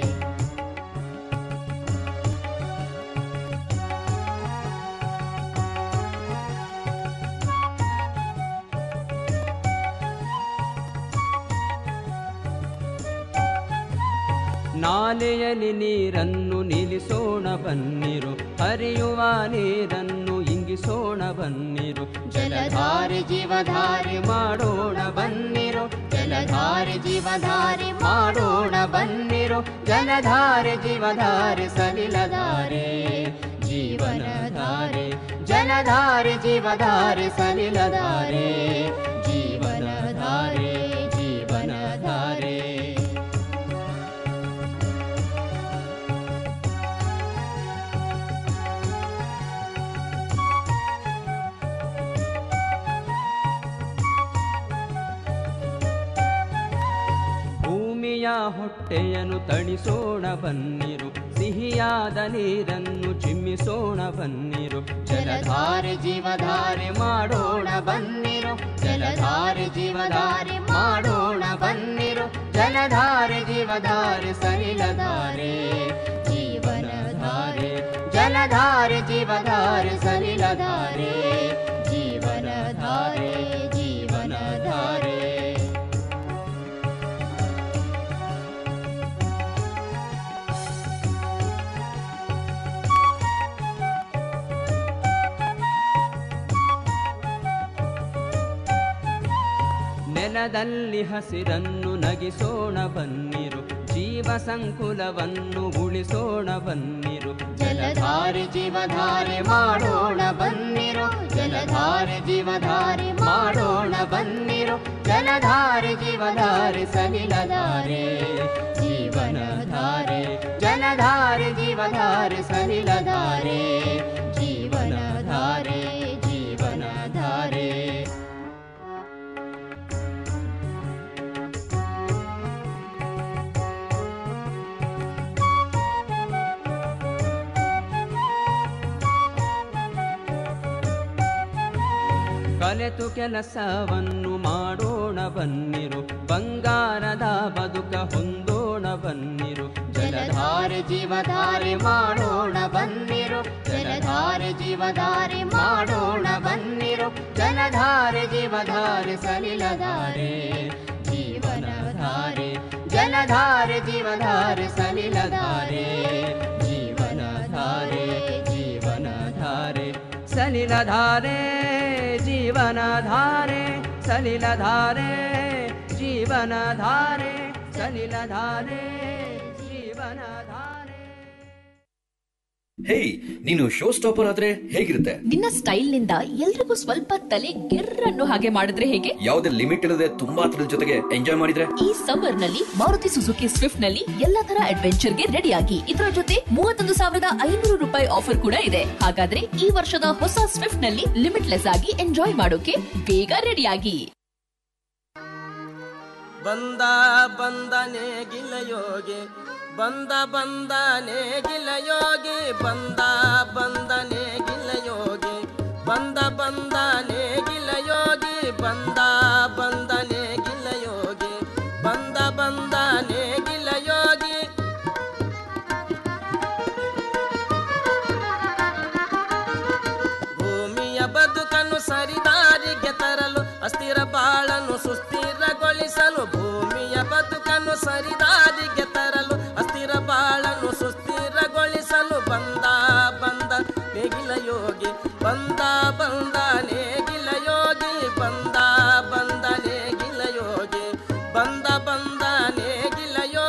ನಾಲೆಯಲ್ಲಿ ನೀರನ್ನು ನಿಲ್ಲಿಸೋಣ ಬನ್ನಿರು ಹರಿಯುವ ನೀರನ್ನು ಇಂಗಿಸೋಣ ಬನ್ನಿರು ಜಲಧಾರೆ ಜೀವಧಾರೆ ಮಾಡೋಣ ಬನ್ನಿರು ಜಲಧಾರೆ ಜೀವಧಾರೆ ಮಾಡೋಣ ಬನ್ನಿರು ಜಲಧಾರೆ ಜೀವಧಾರೆ ಸಲಿಲಧಾರೆ ಜೀವನಧಾರೆ ಜಲಧಾರೆ ಜೀವಧಾರೆ ಸಲಿಲಧಾರೆ ಜೀವನಧಾರೆ ಜೀವನಧಾರೆ ಭೂಮಿಯ ಹೊಟ್ಟೆಯನ್ನು ತಣಿಸೋಣ ಬನ್ನಿರು ಸಿಹಿಯಾದ ನೀರನ್ನು ಚಿಮ್ಮಿಸೋಣ ಬನ್ನಿರು ಜಲಧಾರೆ ಜೀವಧಾರೆ ಮಾಡೋಣ ಬನ್ನಿರು ಜಲಧಾರೆ ಜೀವಧಾರೆ ಮಾಡೋಣ ಬನ್ನಿರು ಜಲಧಾರೆ ಜೀವಧಾರೆ ಸಲಿಲಧಾರೆ ಜೀವನಧಾರೆ ಜಲಧಾರೆ ಜೀವಧಾರೆ ಸಲಿಲಧಾರೆ ಜೀವನಧಾರೆ ಜೀವನಧಾರೆ ನೆಲದಲ್ಲಿ ಹಸಿರನ್ನು ನಗಿಸೋಣ ಬನ್ನಿರು ಜೀವ ಸಂಕುಲವನ್ನು ಉಳಿಸೋಣ ಬನ್ನಿರು ಜಲಧಾರೆ ಜೀವಧಾರೆ ಮಾಡೋಣ ಬನ್ನಿರು ಜಲಧಾರೆ ಜೀವಧಾರೆ ಮಾಡೋಣ ಬನ್ನಿರು ಜಲಧಾರೆ ಜೀವಧಾರೆ ಸಲಿಲಧಾರೆ ಜೀವನಧಾರೆ ಜಲಧಾರೆ ಜೀವಧಾರೆ ಸಲಿಲಧಾರೆ ಜೀವನಧಾರೆ ಜೀವನಧಾರೆ ಕಲೆತು ಕೆಲಸವನ್ನು ಮಾಡೋಣ ಬನ್ನಿರು ಬಂಗಾರದ ಬದುಕ ಹೊಂದೋಣ ಬನ್ನಿರು ಜಲಧಾರೆ ಜೀವಧಾರೆ ಮಾಡೋಣ ಬನ್ನಿರು ಜಲಧಾರೆ ಜೀವಧಾರೆ ಮಾಡೋಣ ಬನ್ನಿರು ಜಲಧಾರೆ ಜೀವಧಾರೆ ಸಲಿಲಧಾರೆ ಜೀವನಧಾರೆ ಜಲಧಾರೆ ಜೀವಧಾರೆ ಸಲಿಲಧಾರೆ ಜೀವನಧಾರೆ ಜೀವನಧಾರೆ ಸಲಿಲಧಾರೆ ಜೀವನಧಾರೆ ಸಲಿಲಧಾರೆ ಜೀವನಧಾರೆ ಸಲಿಲಧಾರೆ ಜೀವನಧಾರೆ ಹೇಯ್ ನೀನು ಶೋ ಸ್ಟಾಪರ್ ಆದ್ರೆ ಹೇಗಿರುತ್ತೆ ನಿನ್ನ ಸ್ಟೈಲ್ ನಿಂದ ಎಲ್ರಿಗೂ ಸ್ವಲ್ಪ ತಲೆ ಗೆರ್ರನ್ನು ಹಾಗೆ ಮಾಡಿದ್ರೆ ಹೇಗೆ ಯಾವುದೇ ಲಿಮಿಟ್ ಇಲ್ಲದೆ ತುಂಬಾ ಥ್ರಿಲ್ ಜೊತೆಗೆ ಎಂಜಾಯ್ ಮಾಡಿದ್ರೆ ಈ ಸಮ್ಮರ್ ನಲ್ಲಿ ಮಾರುತಿ ಸುಜುಕಿ ಸ್ವಿಫ್ಟ್ ನಲ್ಲಿ ಎಲ್ಲಾ ತರ ಅಡ್ವೆಂಚರ್ ಗೆ ರೆಡಿ ಆಗಿ ಇದರ ಜೊತೆ ಮೂವತ್ತೊಂದು ಸಾವಿರದ ಐನೂರು ರೂಪಾಯಿ ಆಫರ್ ಕೂಡ ಇದೆ ಹಾಗಾದ್ರೆ ಈ ವರ್ಷದ ಹೊಸ ಸ್ವಿಫ್ಟ್ ನಲ್ಲಿ ಲಿಮಿಟ್ಲೆಸ್ ಆಗಿ ಎಂಜಾಯ್ ಮಾಡೋಕೆ ಬೇಗ ರೆಡಿ ಆಗಿ ಬಂದ ಬಂದನೆ ಗಿಲಯೋಗಿ ಬಂದ ಬಂದನೆ ಗಿಲಯೋಗಿ ಬಂದ ಬಂದನೆ ಗಿಲಯೋಗಿ ಬಂದ ಬಂದ